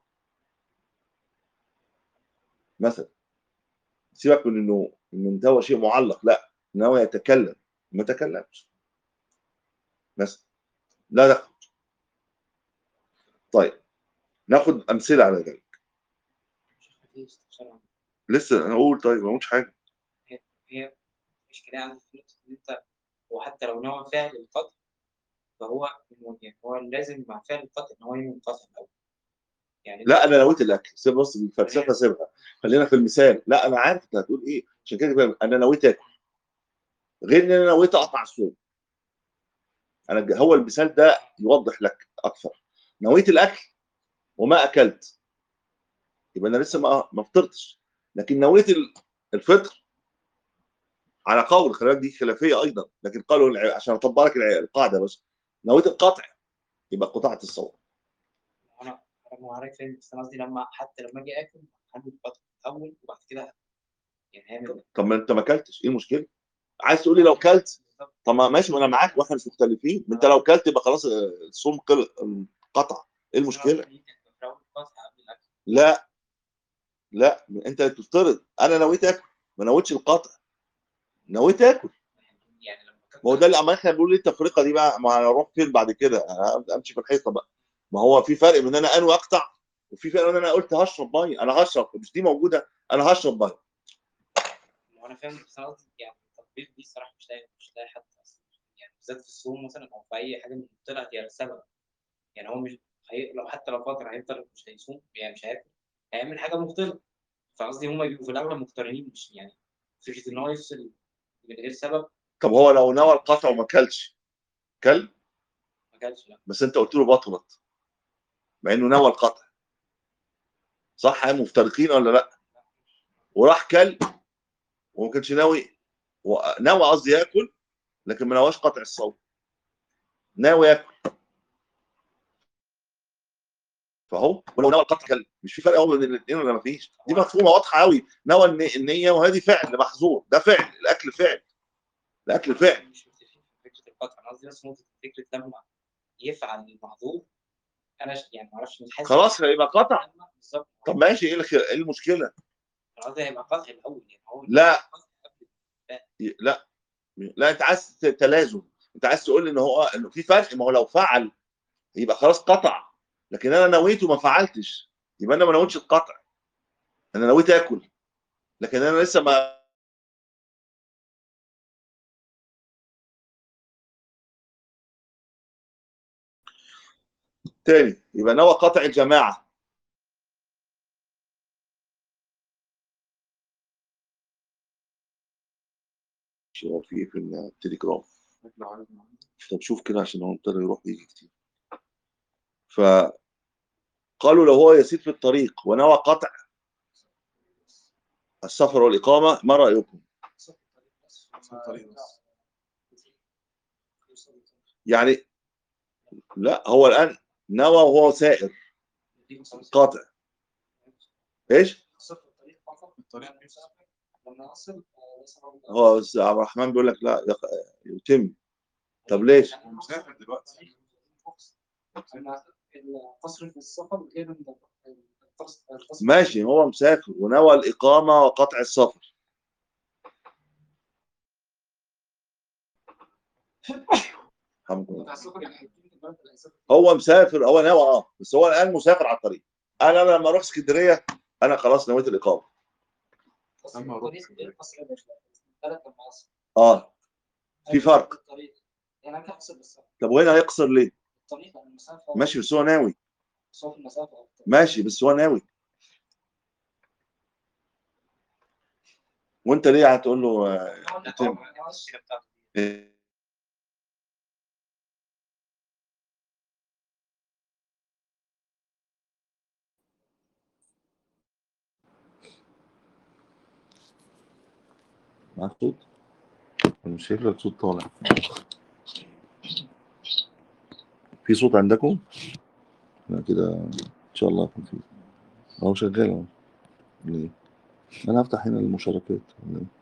مثلا سيبك من انه انه ده شيء معلق لا نوى يتكلم ما تكلمش مثلا لا لا طيب ناخد امثله على ذلك لسه انا اقول طيب ما قلتش حاجه هي مشكلة عندي في نقطة إن أنت وحتى لو نوى فعل القتل فهو يعني هو لازم مع فعل القتل إن هو ينوي القتل الأول يعني لا انا نويت الاكل سيب بص الفلسفه سيبها خلينا في المثال لا انا عارف انت هتقول ايه عشان كده بقى انا نويت اكل غير ان انا نويت اقطع الصوم انا ج- هو المثال ده يوضح لك اكثر نويت الاكل وما اكلت يبقى انا لسه ما ما فطرتش لكن نويت ال- الفطر على قول خلي بالك دي خلافيه ايضا لكن قالوا الع- عشان اطبق لك الع- القاعده بس نويت القطع يبقى قطعت الصوم أنا انا ما عارف فين بس انا قصدي لما حتى لما اجي اكل هعمل القطع الاول وبعد كده يعني هعمل طب ما انت ما اكلتش ايه المشكله عايز تقول لي لو كلت طب ما ماشي ما انا معاك واحنا مش مختلفين ما انت لو كلت يبقى خلاص آه، الصوم قل- انقطع ايه المشكله في اول القطع قبل الاكل لا لا انت اللي بتفترض انا نويت اكل ما نويتش القطع نويت اكل يعني لما ما هو ده اللي عمال احنا بنقول ليه التفرقه دي بقى ما انا اروح فين بعد كده انا امشي في الحيطه بقى ما هو في فرق من ان انا انوي اقطع وفي فرق ان انا قلت هشرب ميه انا هشرب مش دي موجوده انا هشرب ميه وانا فاهم بس انا قصدي يعني التطبيق دي صراحه مش لاقي مش لاقي حد اصلا يعني بالذات في الصوم مثلا او في اي حاجه من طلعت هي السبب يعني هو مش هي... لو حتى لو فاطر هيفضل مش هيصوم يعني مش هياكل هيعمل حاجه مبطله فقصدي هما بيبقوا في الاغلب مقترنين مش يعني فكره ان هو يفصل من غير سبب طب هو لو نوى القطع وما كلش كل ما كانش لا بس انت قلت له بطلت مع انه نوى القطع صح هم مفترقين ولا لا وراح كل وما كانش ناوي و- ناوي قصدي ياكل لكن ما نواش قطع الصوم ناوي ياكل فهو ولو نوى القطع كل مش في فرق قوي بين الاثنين ولا ما فيش دي مفهومه واضحه قوي نوى الني- النيه وهذه فعل محظور ده فعل الاكل فعل الاكل فعل مش متفقين في فكره القطع انا قصدي بس نقطه فكره لما يفعل المحظور انا ش... يعني ما اعرفش مش حاسس خلاص هيبقى قطع لما- بالظبط طب ماشي ايه الخ- إيه المشكله انا قصدي هيبقى قطع الاول يعني هو لا. قطع قبل. لا لا انت عايز ت- تلازم انت عايز تقول لي ان هو انه في فرق ما هو لو فعل يبقى خلاص قطع لكن انا نويت وما فعلتش يبقى انا ما نويتش القطع انا نويت اكل لكن انا لسه ما تاني يبقى نوى قطع الجماعه هو في ايه في التليجرام لو عايز معانا. طب شوف كده عشان هو ابتدى يروح ويجي كتير فقالوا لو هو يسير في الطريق ونوى قطع السفر والإقامة ما رأيكم الطريق بس. يعني لا هو الآن نوى وهو سائر قاطع ايش الطريق لما اصل هو أستاذ عبد الرحمن بيقول لك لا يق- يتم طب ليش هو مسافر دلوقتي القصر في السفر غير القصر القصر ماشي هو مسافر ونوى الإقامة وقطع السفر الحمد لله بتاع السفر يعني هيكون في البلد اللي هيسافر هو مسافر هو نوى اه بس هو الآن مسافر على الطريق انا أنا لما اروح اسكندرية انا خلاص نويت الإقامة قصر أما الطريق روح- غير قصر البلد البلد لما اصل اه في فرق الطريق يعني انا هقصر بس طب وهنا هيقصر ليه الطريق عن المسافه ماشي بس هو ناوي صوت المسافه أكتر. ماشي بس هو ناوي وانت ليه هتقول له آه، يتم إيه؟ معاك صوت؟ أنا مش شايف لك صوت طالع في صوت عندكم؟ لا كده ان شاء الله يكون في اهو شغال اهو ليه؟ انا هفتح هنا المشاركات ولا إيه؟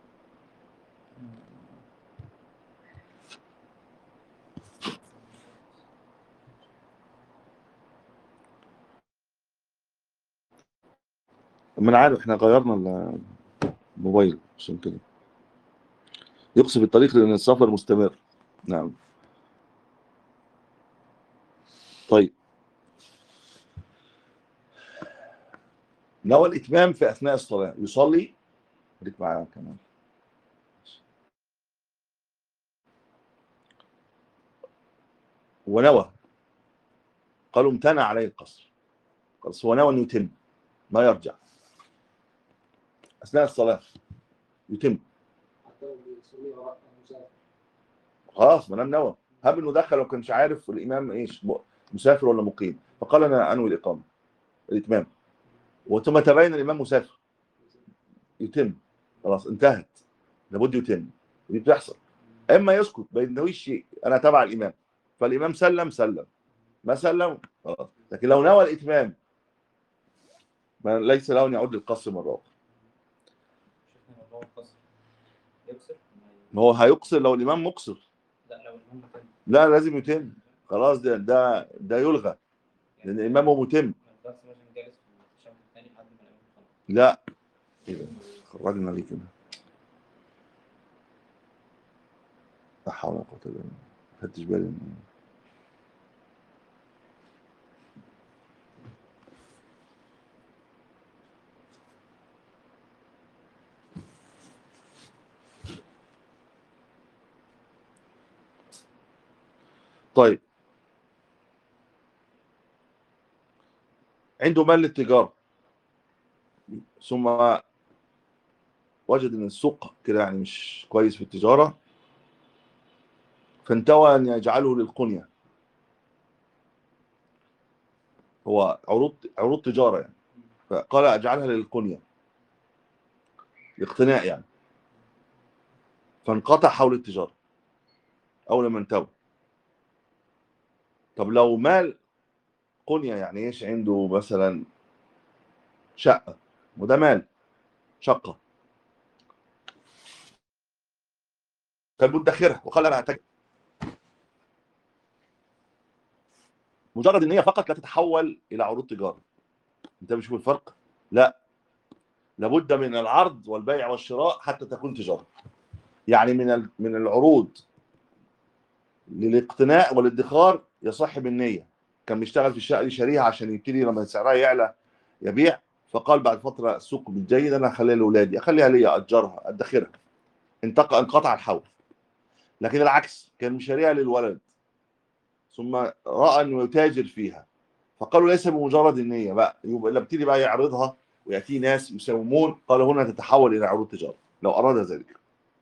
ما انا عارف احنا غيرنا الموبايل عشان كده يقصف الطريق لان السفر مستمر نعم طيب نوى الاتمام في اثناء الصلاه يصلي خليك معايا كمان ونوى قالوا امتنع عليه القصر خلاص هو نوى انه يتم ما يرجع اثناء الصلاه يتم حتى لو بيصلي وراء المسافر خلاص ما دام نوى هب انه دخل وما كانش عارف الامام ايش م- مسافر ولا مقيم فقال انا انوي الاقامه الاتمام وثم تبين الامام مسافر يتم خلاص انتهت لابد يتم دي بتحصل اما يسكت ما ينويش شيء انا تبع الامام فالامام سلم سلم ما سلم خلاص لكن لو نوى الاتمام ما ليس له ان يعود للقصر مره اخرى شفنا موضوع القصر يكسر ما هو هيقصر لو الامام مقصر لا لو الإمام متم لا لازم يتم خلاص ده ده ده يلغى لان الامام هو متم ما يقدرش مثلا جالس في الشهر الثاني لحد ما الإمام يخلص لا كده خرجنا ليه كده لا حول ولا قوه الا بالله ما خدتش بالي من- طيب عنده مال للتجاره ثم وجد ان السوق كده يعني مش كويس في التجاره فانتوى ان يجعله للقنيه هو عروض عروض تجاره يعني فقال اجعلها للقنيه الاقتناء يعني فانقطع حول التجاره اول ما انتوى طب لو مال قنيه يعني ايش عنده مثلا شقه وده مال شقه كان مدخرها وقال انا هتجر مجرد النيه فقط لا تتحول الى عروض تجاره انت بتشوف الفرق لا لابد من العرض والبيع والشراء حتى تكون تجاره يعني من ال- من العروض للاقتناء والادخار يصح بالنيه كان بيشتغل في الشقه دي شاريها عشان يبتدي لما سعرها يعلى يبيع فقال بعد فتره السوق مش جيد انا هخليها لاولادي اخليها ليا اجرها ادخرها انتق- انقطع الحول لكن العكس كان مشاريها للولد ثم راى انه يتاجر فيها فقالوا ليس بمجرد النيه بقى يبقى لما ابتدي بقى يعرضها وياتي ناس يساومون قال هنا تتحول الى عروض تجاره لو اراد ذلك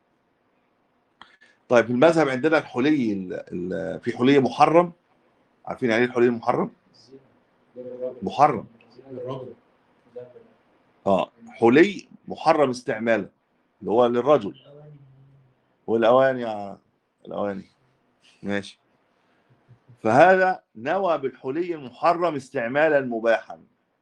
طيب في المذهب عندنا الحلي ال- ال- في حلي محرم عارفين يعني ايه الحلي المحرم محرم الرجل اه حلي محرم استعماله اللي هو للرجل والاواني يا الاواني ماشي فهذا نوى بالحلي المحرم استعمالا مباحا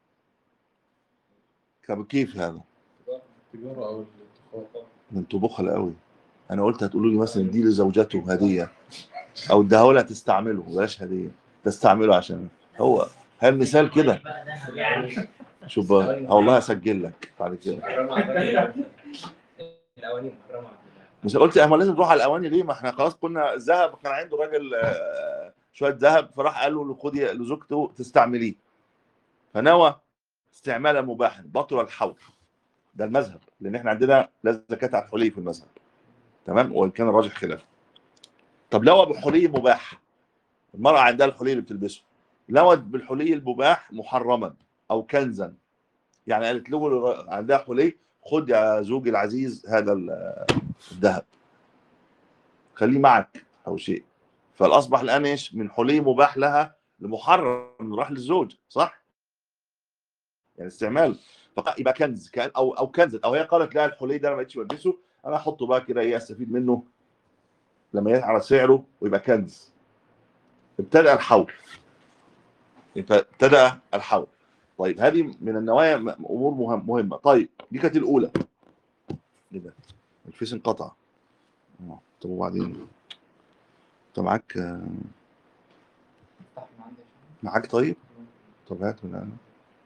طب كيف هذا؟ التجارة أو الادخار ده انتوا بخل قوي انا قلت هتقولوا لي مثلا دي لزوجته هديه او اديها لها تستعمله بلاش هديه تستعمله عشان هو هل مثال كده شوف بقى والله هسجل لك بعد كده محرمة على الأواني محرمة على مش قلت احنا لازم نروح على الاواني ليه ما احنا خلاص كنا الذهب كان عنده راجل آه، شويه ذهب فراح قال له خدي لزوجته تستعمليه فنوى استعمالا مباحا بطل الحول ده المذهب لان احنا عندنا لا زكاه على الحلي في المذهب تمام وان كان الراجح خلاف طب نوى بحلي مباح المراه عندها الحلي اللي بتلبسه نوت بالحلي المباح محرما او كنزا يعني قالت له عندها حلي خد يا زوجي العزيز هذا ال- الذهب خليه معك او شيء فالاصبح الان ايش من حلي مباح لها لمحرم راح للزوج صح يعني استعمال فق- يبقى كنز كان او او كنز او هي قالت لا الحلي ده انا ما بقتش بلبسه انا احطه بقى كده ايه استفيد منه لما يعلى سعره ويبقى كنز ابتدأ الحول يبقى ابتدأ الحول طيب هذه من النوايا م- امور مهم مهمه طيب دي كانت الاولى ايه ده الفيس انقطع آه، طب وبعدين انت معاك آه، معاك طيب طب هات من انا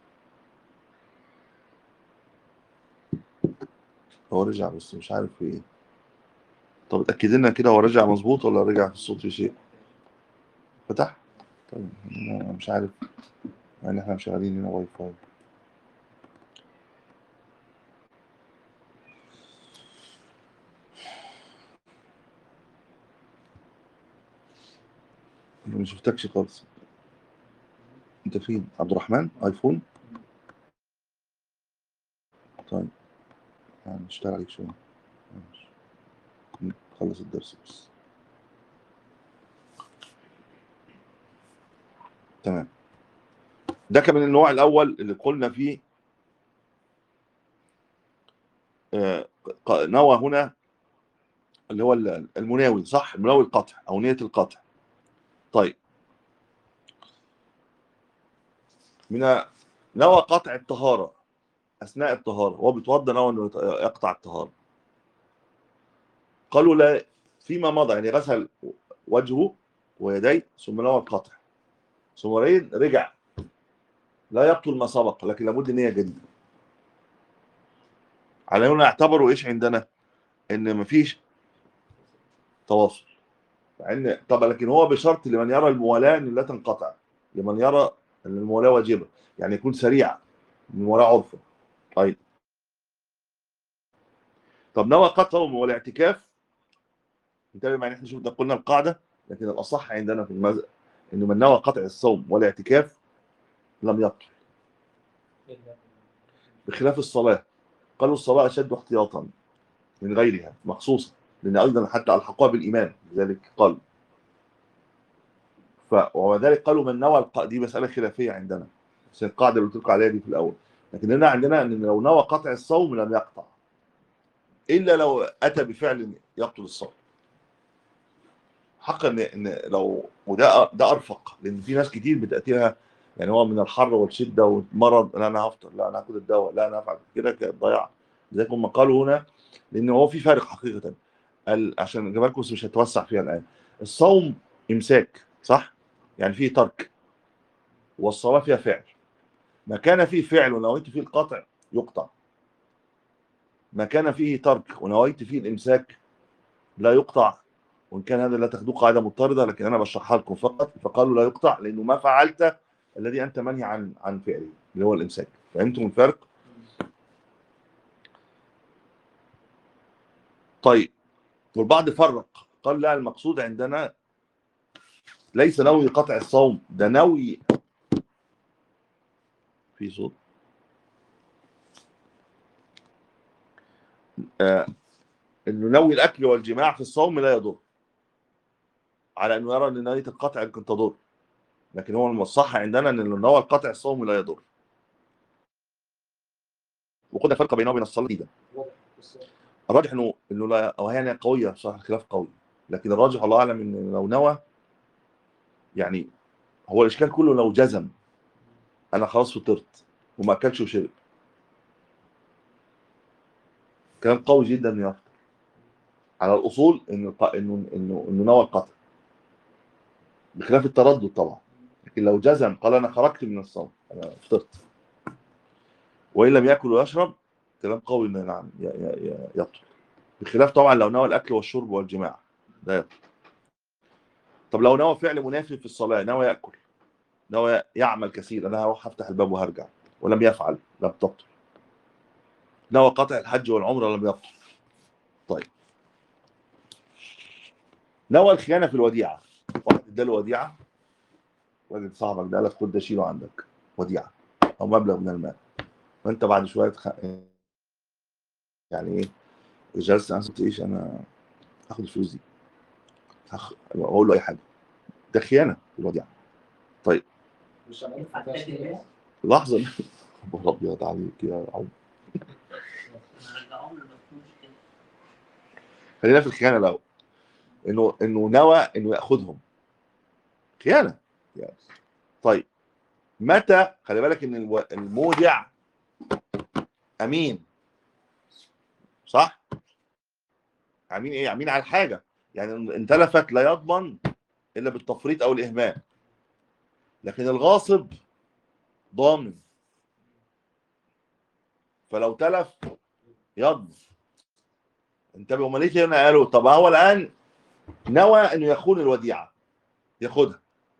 هو رجع بس مش عارف في ايه طب اتاكد لنا كده هو رجع مظبوط ولا رجع في الصوت في شيء فتح طيب انا مش عارف يعني احنا مشغلين هنا واي فاي أنا ما شفتكش خالص انت فين عبد الرحمن ايفون طيب يعني نشتغل عليك شويه ماشي. نخلص الدرس بس تمام ده كان من النوع الاول اللي قلنا فيه آه، ق- نوى هنا اللي هو ال- المناوي صح المناوي القطع او نيه القطع طيب من نوى قطع الطهاره اثناء الطهاره هو بيتوضا نوى انه يت- يقطع الطهاره قالوا لا فيما مضى يعني غسل وجهه ويديه ثم نوى القطع ثم رجع لا يبطل ما سبق لكن لابد نيه جديده على هنا اعتبروا ايش عندنا ان مفيش تواصل مع ان طبعا لكن هو بشرط لمن يرى الموالاه ان لا تنقطع لمن يرى ان الموالاه واجبه يعني يكون سريع الموالاه عرفه طيب طب نوى قطع والاعتكاف انتبه معنا احنا شفنا قلنا القاعده لكن الاصح عندنا في المذهب انه من نوى قطع الصوم والاعتكاف لم يبطل بخلاف الصلاه قالوا الصلاه اشد احتياطا من غيرها مخصوصه لان ايضا حتى الحقوها بالايمان لذلك قالوا ف وذلك قالوا من نوى الق... دي مساله خلافيه عندنا بس القاعده اللي قلت لكم عليها دي في الاول لكن هنا عندنا ان لو نوى قطع الصوم لم يقطع الا لو اتى بفعل يبطل الصوم حقا ان ان لو وده ده ارفق لان في ناس كتير بتاتيها يعني هو من الحر والشده والمرض لا انا هفطر لا انا هاخد الدواء لا انا هفعل كده كده ضياع لذلك هم قالوا هنا لان هو في فرق حقيقه ال- عشان اجيب لكم بس مش هتوسع فيها الان الصوم امساك صح يعني فيه ترك والصلاه فيها فعل ما كان فيه فعل ونويت فيه القطع يقطع ما كان فيه ترك ونويت فيه الامساك لا يقطع وان كان هذا لا تاخذوه قاعده مضطرده لكن انا بشرحها لكم فقط فقالوا لا يقطع لانه ما فعلت الذي انت منهي عن عن فعله اللي هو الامساك فهمتم الفرق؟ طيب والبعض فرق قال لا المقصود عندنا ليس نوي قطع الصوم ده نوي في صوت آه انه نوي الاكل والجماع في الصوم لا يضر على انه يرى ان نيه القطع يمكن تضر لكن هو الصح عندنا ان اللي نوى القطع الصوم لا يضر وقلنا فرق بينه وبين الصلاه ده الراجح انه انه لا وهي يعني قويه بصراحه الخلاف قوي لكن الراجح الله اعلم ان لو نوى يعني هو الاشكال كله لو جزم انا خلاص فطرت وما اكلش وشرب كلام قوي جدا انه يفطر على الاصول انه الق- انه انه انه نوى القطع بخلاف التردد طبعا لكن لو جزم قال انا خرجت من الصوم انا فطرت وان لم ياكل ويشرب كلام قوي انه نعم ي- ي- ي- يبطل بخلاف طبعا لو نوى الاكل والشرب والجماع ده يبطل طب لو نوى فعل منافي في الصلاه نوى ياكل نوى يعمل كثير انا هروح افتح الباب وهرجع ولم يفعل لم تبطل نوى قطع الحج والعمره لم يبطل طيب نوى الخيانه في الوديعه واحد اداله وديعه واحد صاحبك ده قال لك خد ده شيله عندك وديعه او مبلغ من المال فانت بعد شويه تخ... يعني ايه جلست انا قلت ايش انا هاخد الفلوس دي هخ... اقول له اي حاجه ده خيانه في الوديعه مش عارف هتلاقي لحظه خبر ابيض عليك يا عم رجعهم له مش كده خلينا في الخيانه الاول انه انه نوى انه ياخذهم خيانه يعني. طيب متى خلي بالك ان الو- المودع امين صح امين ايه امين على الحاجه يعني ان تلفت لا يضمن الا بالتفريط او الاهمال لكن الغاصب ضامن فلو تلف يضمن انتبهوا هم ليه هنا قالوا طب هو الان نوى انه يخون الوديعه ياخدها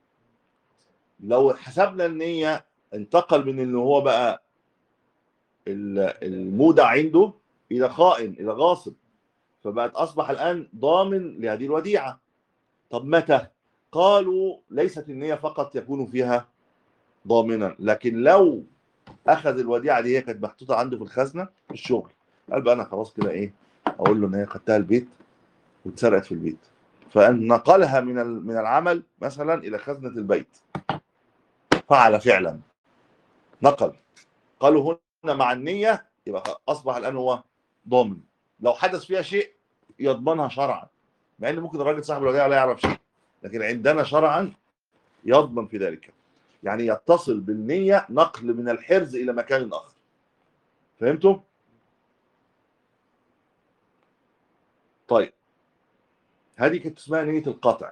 لو حسبنا النيه انتقل من ان هو بقى ال- المودع عنده الى خائن الى غاصب فبقت اصبح الان ضامن لهذه الوديعه طب متى قالوا ليست النيه فقط يكون فيها ضامنا لكن لو اخذ الوديعه دي هي كانت محطوطه عنده في الخزنه في الشغل قال بقى انا خلاص كده ايه اقول له ان هي خدتها البيت واتسرقت في البيت فان نقلها من ال- من العمل مثلا الى خزنه البيت فعل فعلا نقل قالوا هنا مع النيه يبقى اصبح الان هو ضامن لو حدث فيها شيء يضمنها شرعا مع ان ممكن الراجل صاحب الوديعه لا يعرف شيء لكن عندنا شرعا يضمن في ذلك يعني يتصل بالنيه نقل من الحرز الى مكان اخر فهمتوا؟ طيب هذه كانت اسمها نية القطع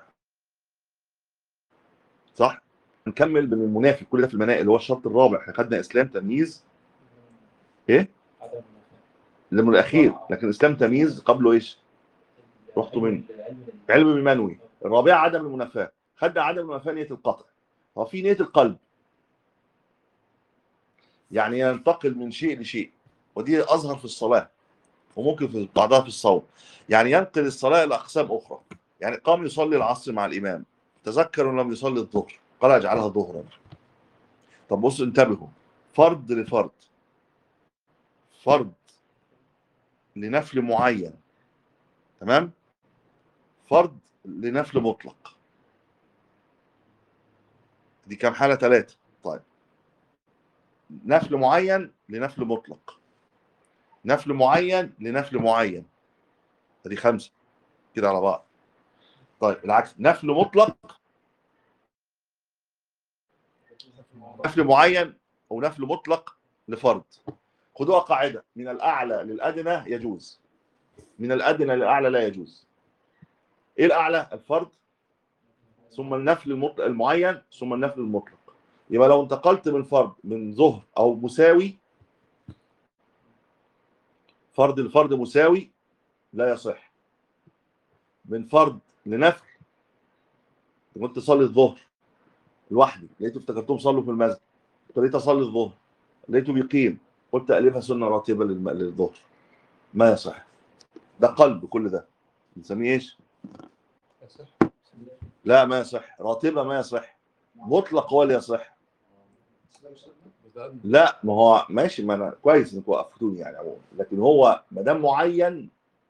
صح؟ نكمل بالمنافي كل ده في المناقل اللي هو الشرط الرابع احنا خدنا اسلام تمييز ايه؟ عدم المنافع. اللي من الاخير لكن اسلام تمييز قبله ايش؟ رحتوا منه. العلم بال- علم بالمنوي الرابعه عدم المنافاه خدنا عدم المنافاه نيه القطع هو في نيه القلب يعني ينتقل من شيء لشيء ودي اظهر في الصلاه وممكن في بعضها في الصوم يعني ينقل الصلاه الى اقسام اخرى يعني قام يصلي العصر مع الامام تذكر انه لم يصلي الظهر قال اجعلها ظهرا طب بصوا انتبهوا فرض لفرض فرض لنفل معين تمام فرض لنفل مطلق دي كام حالة ثلاثة طيب نفل معين لنفل مطلق نفل معين لنفل معين ادي خمسة كده على بعض طيب العكس نفل مطلق نفل معين او نفل مطلق لفرض خدوها قاعدة من الأعلى للأدنى يجوز من الأدنى للأعلى لا يجوز ايه الاعلى الفرض ثم النفل المطلق المعين ثم النفل المطلق يبقى لو انتقلت من فرض من ظهر او مساوي فرض الفرض مساوي لا يصح من فرض لنفل كنت تصلي الظهر لوحدي لقيته افتكرتهم صلوا في المسجد ابتديت اصلي الظهر لقيته بيقيم قلت الفها سنه راتبه للم- للظهر ما يصح ده قلب كل ده بنسميه ايش؟ لا ما يصح راتبه ما يصح مطلق هو اللي يصح لا ما هو ماشي ما انا كويس انك وقفتوني يعني عموما لكن هو ما دام معين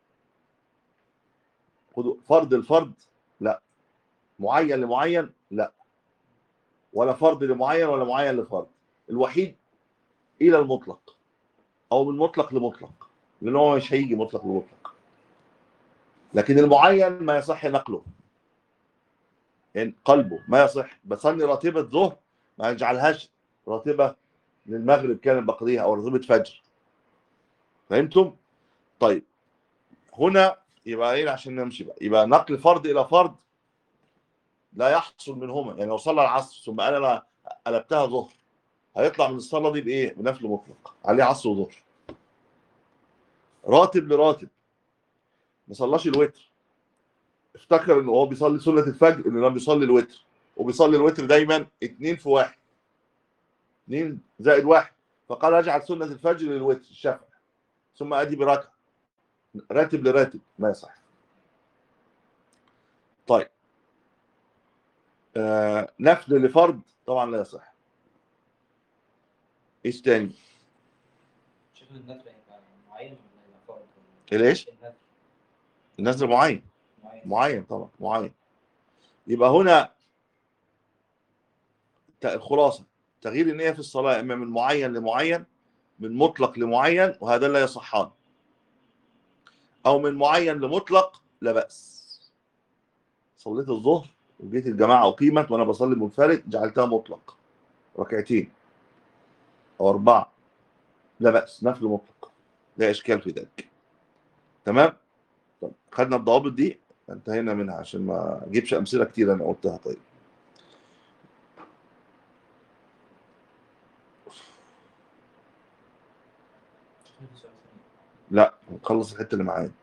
خدوا فرض الفرض لا معين لمعين لا ولا فرض لمعين ولا معين لفرض الوحيد الى المطلق او من مطلق لمطلق لان هو مش هيجي مطلق لمطلق لكن المعين ما يصح نقله يعني قلبه ما يصح بصلي راتبه ظهر ما نجعلهاش راتبه للمغرب كان بقضيها او راتبه فجر فهمتم؟ طيب هنا يبقى ايه عشان نمشي بقى يبقى نقل فرض الى فرض لا يحصل منهما يعني لو صلى العصر ثم قال انا قلبتها ظهر هيطلع من الصلاه دي بايه؟ بنفل مطلق عليه عصر وظهر راتب لراتب ما صلاش الوتر افتكر ان هو بيصلي سنه الفجر انه لم بيصلي الوتر وبيصلي الوتر دايما اتنين في واحد اتنين زائد واحد فقال اجعل سنه الفجر للوتر الشفع ثم ادي بركعه راتب لراتب ما يصح طيب آه نفل لفرض طبعا لا يصح ايش تاني شوف النفع هيبقى معين ولا هيبقى فرض ولا- ليش النفع النزل معين معين معين طبعا معين يبقى هنا ت- الخلاصة تغيير النية في الصلاة إما من معين لمعين من مطلق لمعين وهذا لا يصحان أو من معين لمطلق لا بأس صليت الظهر وجيت الجماعة أقيمت وأنا بصلي منفرد جعلتها مطلق ركعتين أو أربعة لا بأس نفل مطلق لا إشكال في ذلك تمام طب خدنا الضوابط دي انتهينا منها عشان ما اجيبش امثله كتير انا قلتها طيب لا نخلص الحته اللي معايا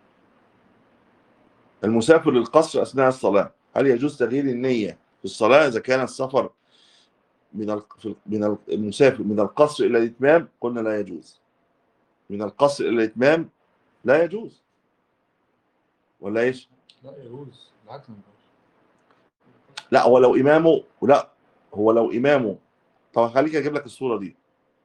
المسافر للقصر اثناء الصلاه هل يجوز تغيير النيه في الصلاه اذا كان السفر من ال- في- من ال- المسافر من القصر الى الاتمام قلنا لا يجوز من القصر الى الاتمام لا يجوز ولا ايش؟ لا يجوز بالعكس ما ينفعش لا هو لو امامه لا هو لو امامه طب خليك اجيب لك الصوره دي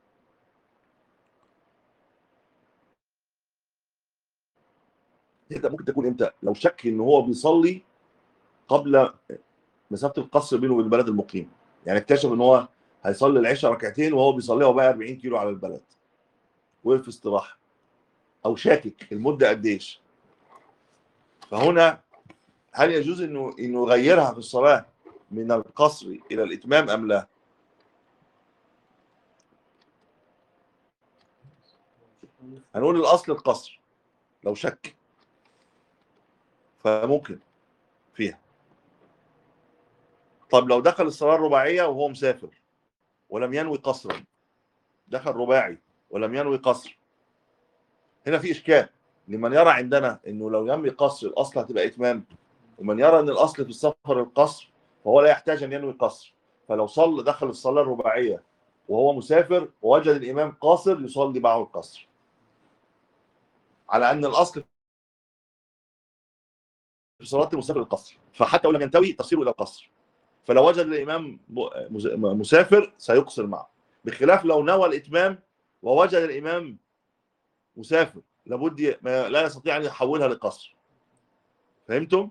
انت ممكن تكون امتى لو شك ان هو بيصلي قبل مسافه القصر بينه وبين البلد المقيم يعني اكتشف ان هو هيصلي العشاء ركعتين وهو بيصليها وبقى 40 كيلو على البلد وقف في استراحه او شاكك المده قد ايش فهنا هل يجوز انه انه يغيرها في الصلاه من القصر الى الاتمام ام لا؟ هنقول الاصل القصر لو شك فممكن فيها طب لو دخل الصلاه الرباعيه وهو مسافر ولم ينوي قصرا دخل رباعي ولم ينوي قصر هنا في اشكال لمن يرى عندنا انه لو ينوي قصر الاصل هتبقى اتمام ومن يرى ان الاصل في السفر القصر فهو لا يحتاج ان ينوي قصر فلو صلى دخل الصلاه الرباعيه وهو مسافر ووجد الامام قاصر يصلي معه القصر على ان الاصل في صلاه المسافر القصر فحتى ولم ينتوي تصير الى القصر فلو وجد الامام م- مز- مسافر سيقصر معه بخلاف لو نوى الاتمام ووجد الامام مسافر لابد ي- ما لا يستطيع ان يحولها لقصر فهمتم؟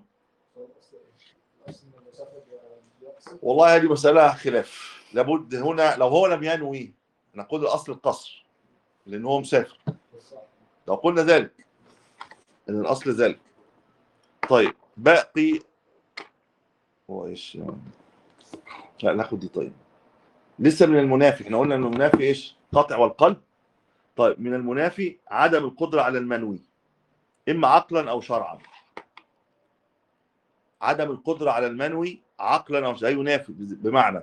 والله هذه مسألة خلاف لابد هنا لو هو لم ينوي نقول الأصل القصر لأن هو مسافر لو قلنا ذلك أن الأصل ذلك طيب باقي هو إيش يعني؟ لا ناخد دي طيب لسه من المنافي احنا قلنا أن المنافي إيش قطع والقلب طيب من المنافي عدم القدرة على المنوي إما عقلا أو شرعا عدم القدرة على المنوي عقلا أو لا ينافي بمعنى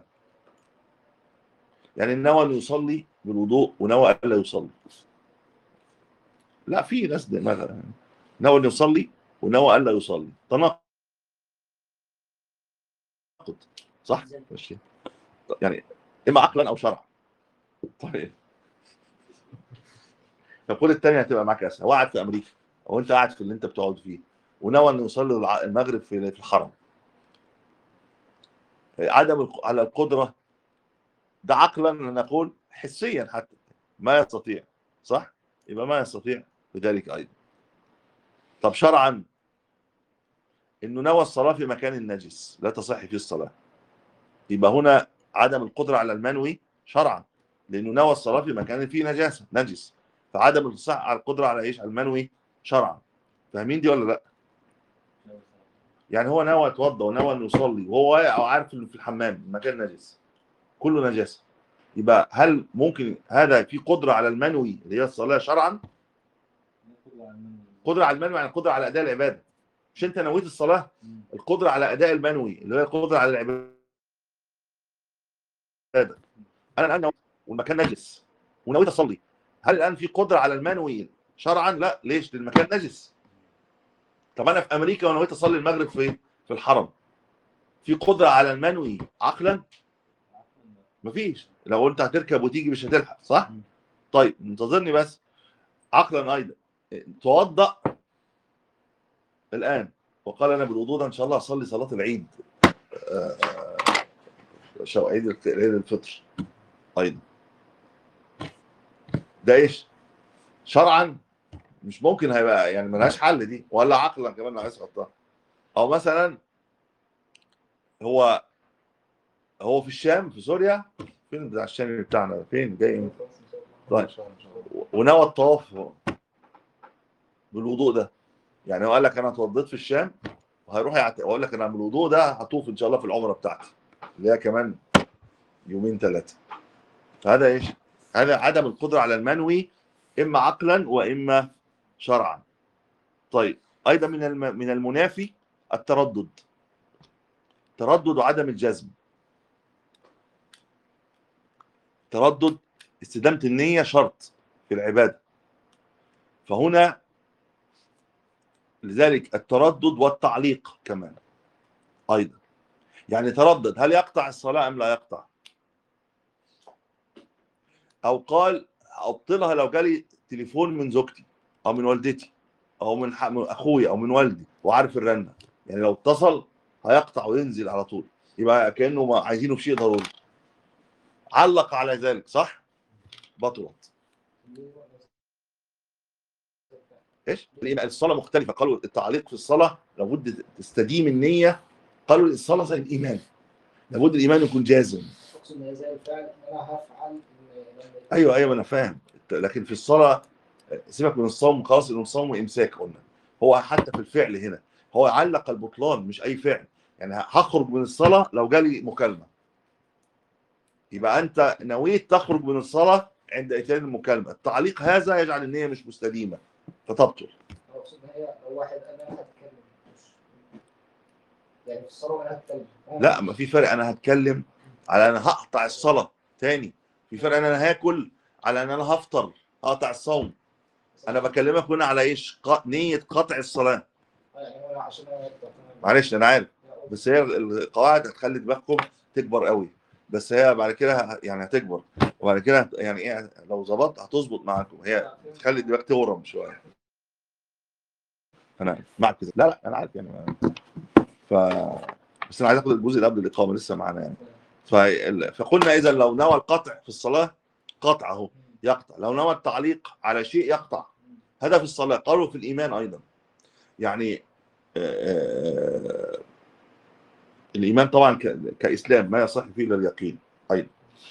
يعني نوى أن يصلي بالوضوء ونوى ألا يصلي لا في ناس دماغها نوى أن يصلي ونوى ألا يصلي تناقض صح؟ ماشي يعني إما عقلا أو شرعا طيب فقول الثانية هتبقى معاك أسهل هو قاعد في أمريكا أو أنت قاعد في اللي أنت بتقعد فيه ونوى أن يصلي الع- المغرب في في الحرم عدم الق- على القدرة ده عقلا نقول حسيا حتى ما يستطيع صح؟ يبقى ما يستطيع بذلك أيضا طب شرعا انه نوى الصلاة في مكان النجس لا تصح فيه الصلاة يبقى هنا عدم القدرة على المنوي شرعا لانه نوى الصلاة في مكان فيه نجاسة نجس فعدم الصح على القدرة على ايش على المنوي شرعا فاهمين دي ولا لا يعني هو نوى يتوضا ونوى انه يصلي وهو واقع وعارف انه في الحمام المكان نجس كله نجاسه يبقى هل ممكن هذا في قدره على المنوي اللي هي الصلاه شرعا قدره على المنوي يعني قدره على اداء العباده مش انت نويت الصلاه القدره على اداء المنوي اللي هي القدره على العباده انا الان نويت والمكان نجس ونويت اصلي هل الان في قدره على المنوي شرعا لا ليش لأن المكان نجس طب انا في امريكا ونويت اصلي المغرب في في الحرم في قدره على المنوي عقلا مفيش لو انت هتركب وتيجي مش هتلحق صح طيب انتظرني بس عقلا ايضا توضا الان وقال انا بالوضوء ده ان شاء الله اصلي صلاه العيد آه، شو عيد الك- عيد الفطر ايضا ده ايش شرعا مش ممكن هيبقى يعني ملهاش حل دي ولا عقلا كمان لو عايز تحطها او مثلا هو هو في الشام في سوريا فين بتاع الشام بتاعنا فين جاي من- طيب. ونوى الطواف بالوضوء ده يعني هو قال لك انا اتوضيت في الشام وهيروح يعت... واقول لك انا بالوضوء ده هطوف ان شاء الله في العمره بتاعتي اللي هي كمان يومين ثلاثه فهذا ايش؟ هذا عدم القدره على المنوي اما عقلا واما شرعا طيب ايضا من الم... من المنافي التردد تردد وعدم الجزم تردد استدامه النيه شرط في العباده فهنا لذلك التردد والتعليق كمان ايضا يعني تردد هل يقطع الصلاه ام لا يقطع او قال ابطلها لو جالي تليفون من زوجتي او من والدتي او من, ح... من اخويا او من والدي وعارف الرنه يعني لو اتصل هيقطع وينزل على طول يبقى كانه ما عايزينه في شيء ضروري علق على ذلك صح بطلت ايش الصلاه مختلفه قالوا التعليق في الصلاه لابد تستديم النيه قالوا الصلاه زي الايمان لابد الايمان يكون جازم اقصد ان هي زي الفعل ان انا هفعل لما- ايوه ايوه انا فاهم لكن في الصلاه سيبك من الصوم خلاص انه الصوم امساك قلنا هو حتى في الفعل هنا هو علق البطلان مش اي فعل يعني هخرج من الصلاه لو جالي مكالمه يبقى انت نويت تخرج من الصلاه عند اتيان المكالمه التعليق هذا يجعل النيه مش مستديمه فتبطل أنا أقصد إن هي لو واحد قال أنا هتكلم مش يعني في الصلاة أنا هتكلم هو لا ما في فرق انا هتكلم على انا هقطع الصلاه تاني في فرق ان انا هاكل على ان انا هفطر هقطع الصوم انا بكلمك هنا على ايش ق- نيه قطع الصلاه آه، يعني هو عشان أنا أقطع. معلش انا عارف بس هي القواعد هتخلي دماغكم تكبر قوي بس هي بعد كده ه- يعني هتكبر وبعد كده هت- يعني ايه لو ظبطت هتظبط معاكم هي تخلي الدماغ تورم شويه انا عارف. معك كده لا لا انا عارف يعني ف بس انا عايز اخد الجزء اللي قبل الاقامه لسه معانا يعني فال- فقلنا اذا لو نوى القطع في الصلاه قطع اهو يقطع لو نوى التعليق على شيء يقطع هذا في الصلاه قالوا في الايمان ايضا يعني آه، الايمان طبعا ك- كاسلام ما يصح فيه الا اليقين ايضا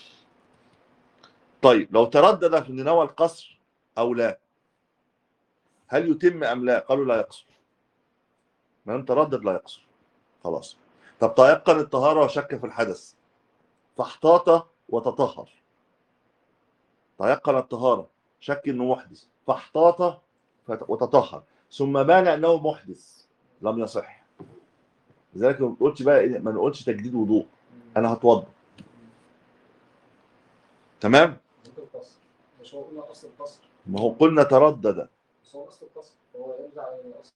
طيب لو تردد في ان نوى القصر او لا هل يتم ام لا قالوا لا يقصر ما لم تردد لا يقصر خلاص طب تيقن الطهاره وشك في الحدث فاحتاط وتطهر تيقن الطهاره شك انه محدث فاحتاط فت- وتطهر ثم بان انه محدث لم يصح لذلك ما نقولش بقى إيه، ما نقولش تجديد وضوء انا هتوضا تمام ممكن القصر مش هو قلنا أصل القصر ما هو قلنا تردد بس هو أصل القصر هو يرجع للأصل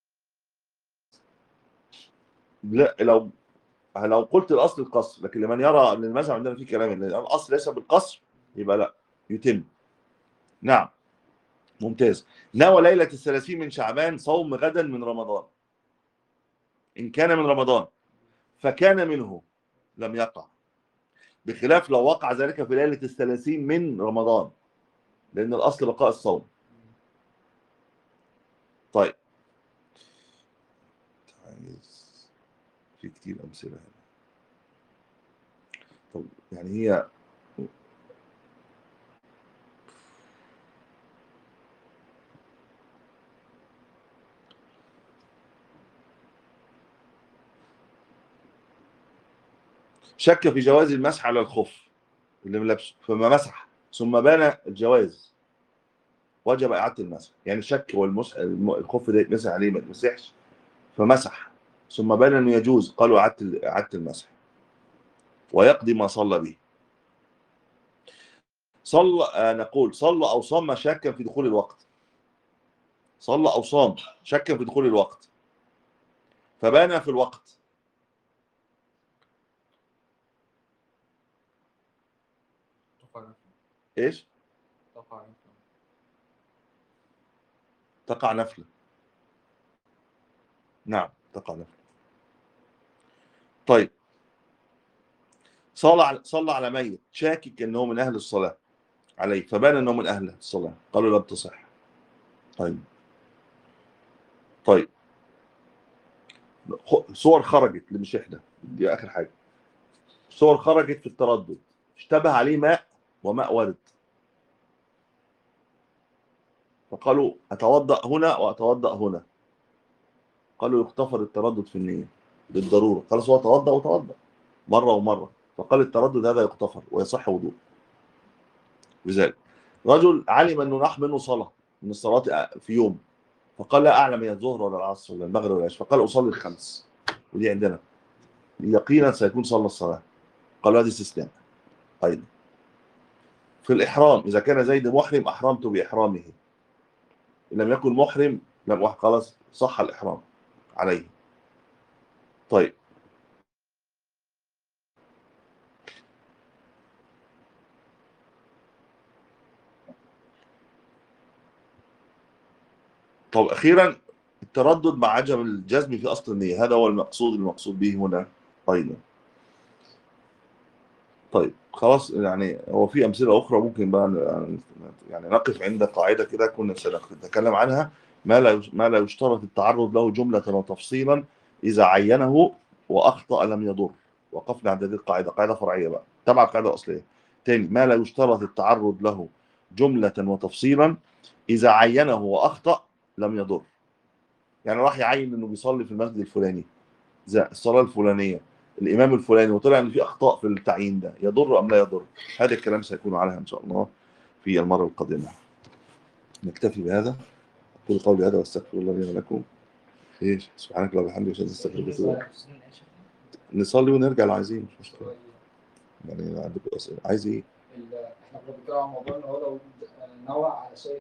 لا لو لو قلت الاصل القصر لكن لمن يرى ان المذهب عندنا فيه كلام ان الاصل ليس بالقصر يبقى لا يتم نعم ممتاز نوى ليلة الثلاثين من شعبان صوم غدا من رمضان إن كان من رمضان فكان منه لم يقع بخلاف لو وقع ذلك في ليلة الثلاثين من رمضان لأن الأصل بقاء الصوم طيب في كتير أمثلة هنا طب يعني هي شك في جواز المسح على الخف اللي ملابسه فما مسح ثم بان الجواز وجب اعاده المسح يعني شك هو المسح الم- الخف ده يتمسح عليه ما يتمسحش فمسح ثم بان انه يجوز قالوا اعاده اعاده المسح ويقضي ما صلى به صلى آه نقول صلى او صام شاكا في دخول الوقت صلى او صام شاكا في دخول الوقت فبان في الوقت ايش تقع نفله نعم تقع نفله طيب صلى على صلى على ميت شاكك انه من اهل الصلاه عليه فبان انه من اهل الصلاه قالوا لم تصح طيب طيب خ- صور خرجت اللي مش احدى دي اخر حاجه صور خرجت في التردد اشتبه عليه ماء وماء ورد فقالوا اتوضا هنا واتوضا هنا قالوا يغتفر التردد في النيه بالضروره خلاص هو توضا وتوضا مره ومره فقال التردد هذا يغتفر ويصح وضوء لذلك رجل علم انه راح منه صلاه من الصلاه في يوم فقال لا اعلم هي الظهر ولا العصر ولا المغرب ولا العشاء فقال اصلي الخمس ودي عندنا يقينا سيكون صلى الصلاه قالوا هذا استسلام ايضا في الاحرام اذا كان زيد محرم احرمت باحرامه ان لم يكن محرم لم خلاص صح الاحرام عليه طيب طب اخيرا التردد مع عدم الجزم في اصل النيه هذا هو المقصود المقصود به هنا ايضا طيب خلاص يعني هو في امثله اخرى ممكن بقى ن- يعني نقف عند قاعده كده كنا سنتكلم عنها ما لا يش- ما لا يشترط التعرض له جمله وتفصيلا اذا عينه واخطا لم يضر وقفنا عند هذه القاعده قاعده فرعيه بقى تبع القاعده الاصليه تاني ما لا يشترط التعرض له جمله وتفصيلا اذا عينه واخطا لم يضر يعني راح يعين انه بيصلي في المسجد الفلاني زي الصلاه الفلانيه الامام الفلاني وطلع ان في اخطاء في التعيين ده يضر ام لا يضر هذا الكلام سيكون عليها ان شاء الله في المرة القادمة نكتفي بهذا أقول قولي هذا واستغفر الله لي ولكم ايش سبحانك اللهم وبحمدك اشهد ان لا اله الا انت أستغفرك وأتوب إليك. نصلي ونرجع لو عايزين مش مشكلة يعني عندكم أسئلة عايز ايه؟ ال- احنا كنا بنتكلم عن موضوع ان هو لو نوع على شيء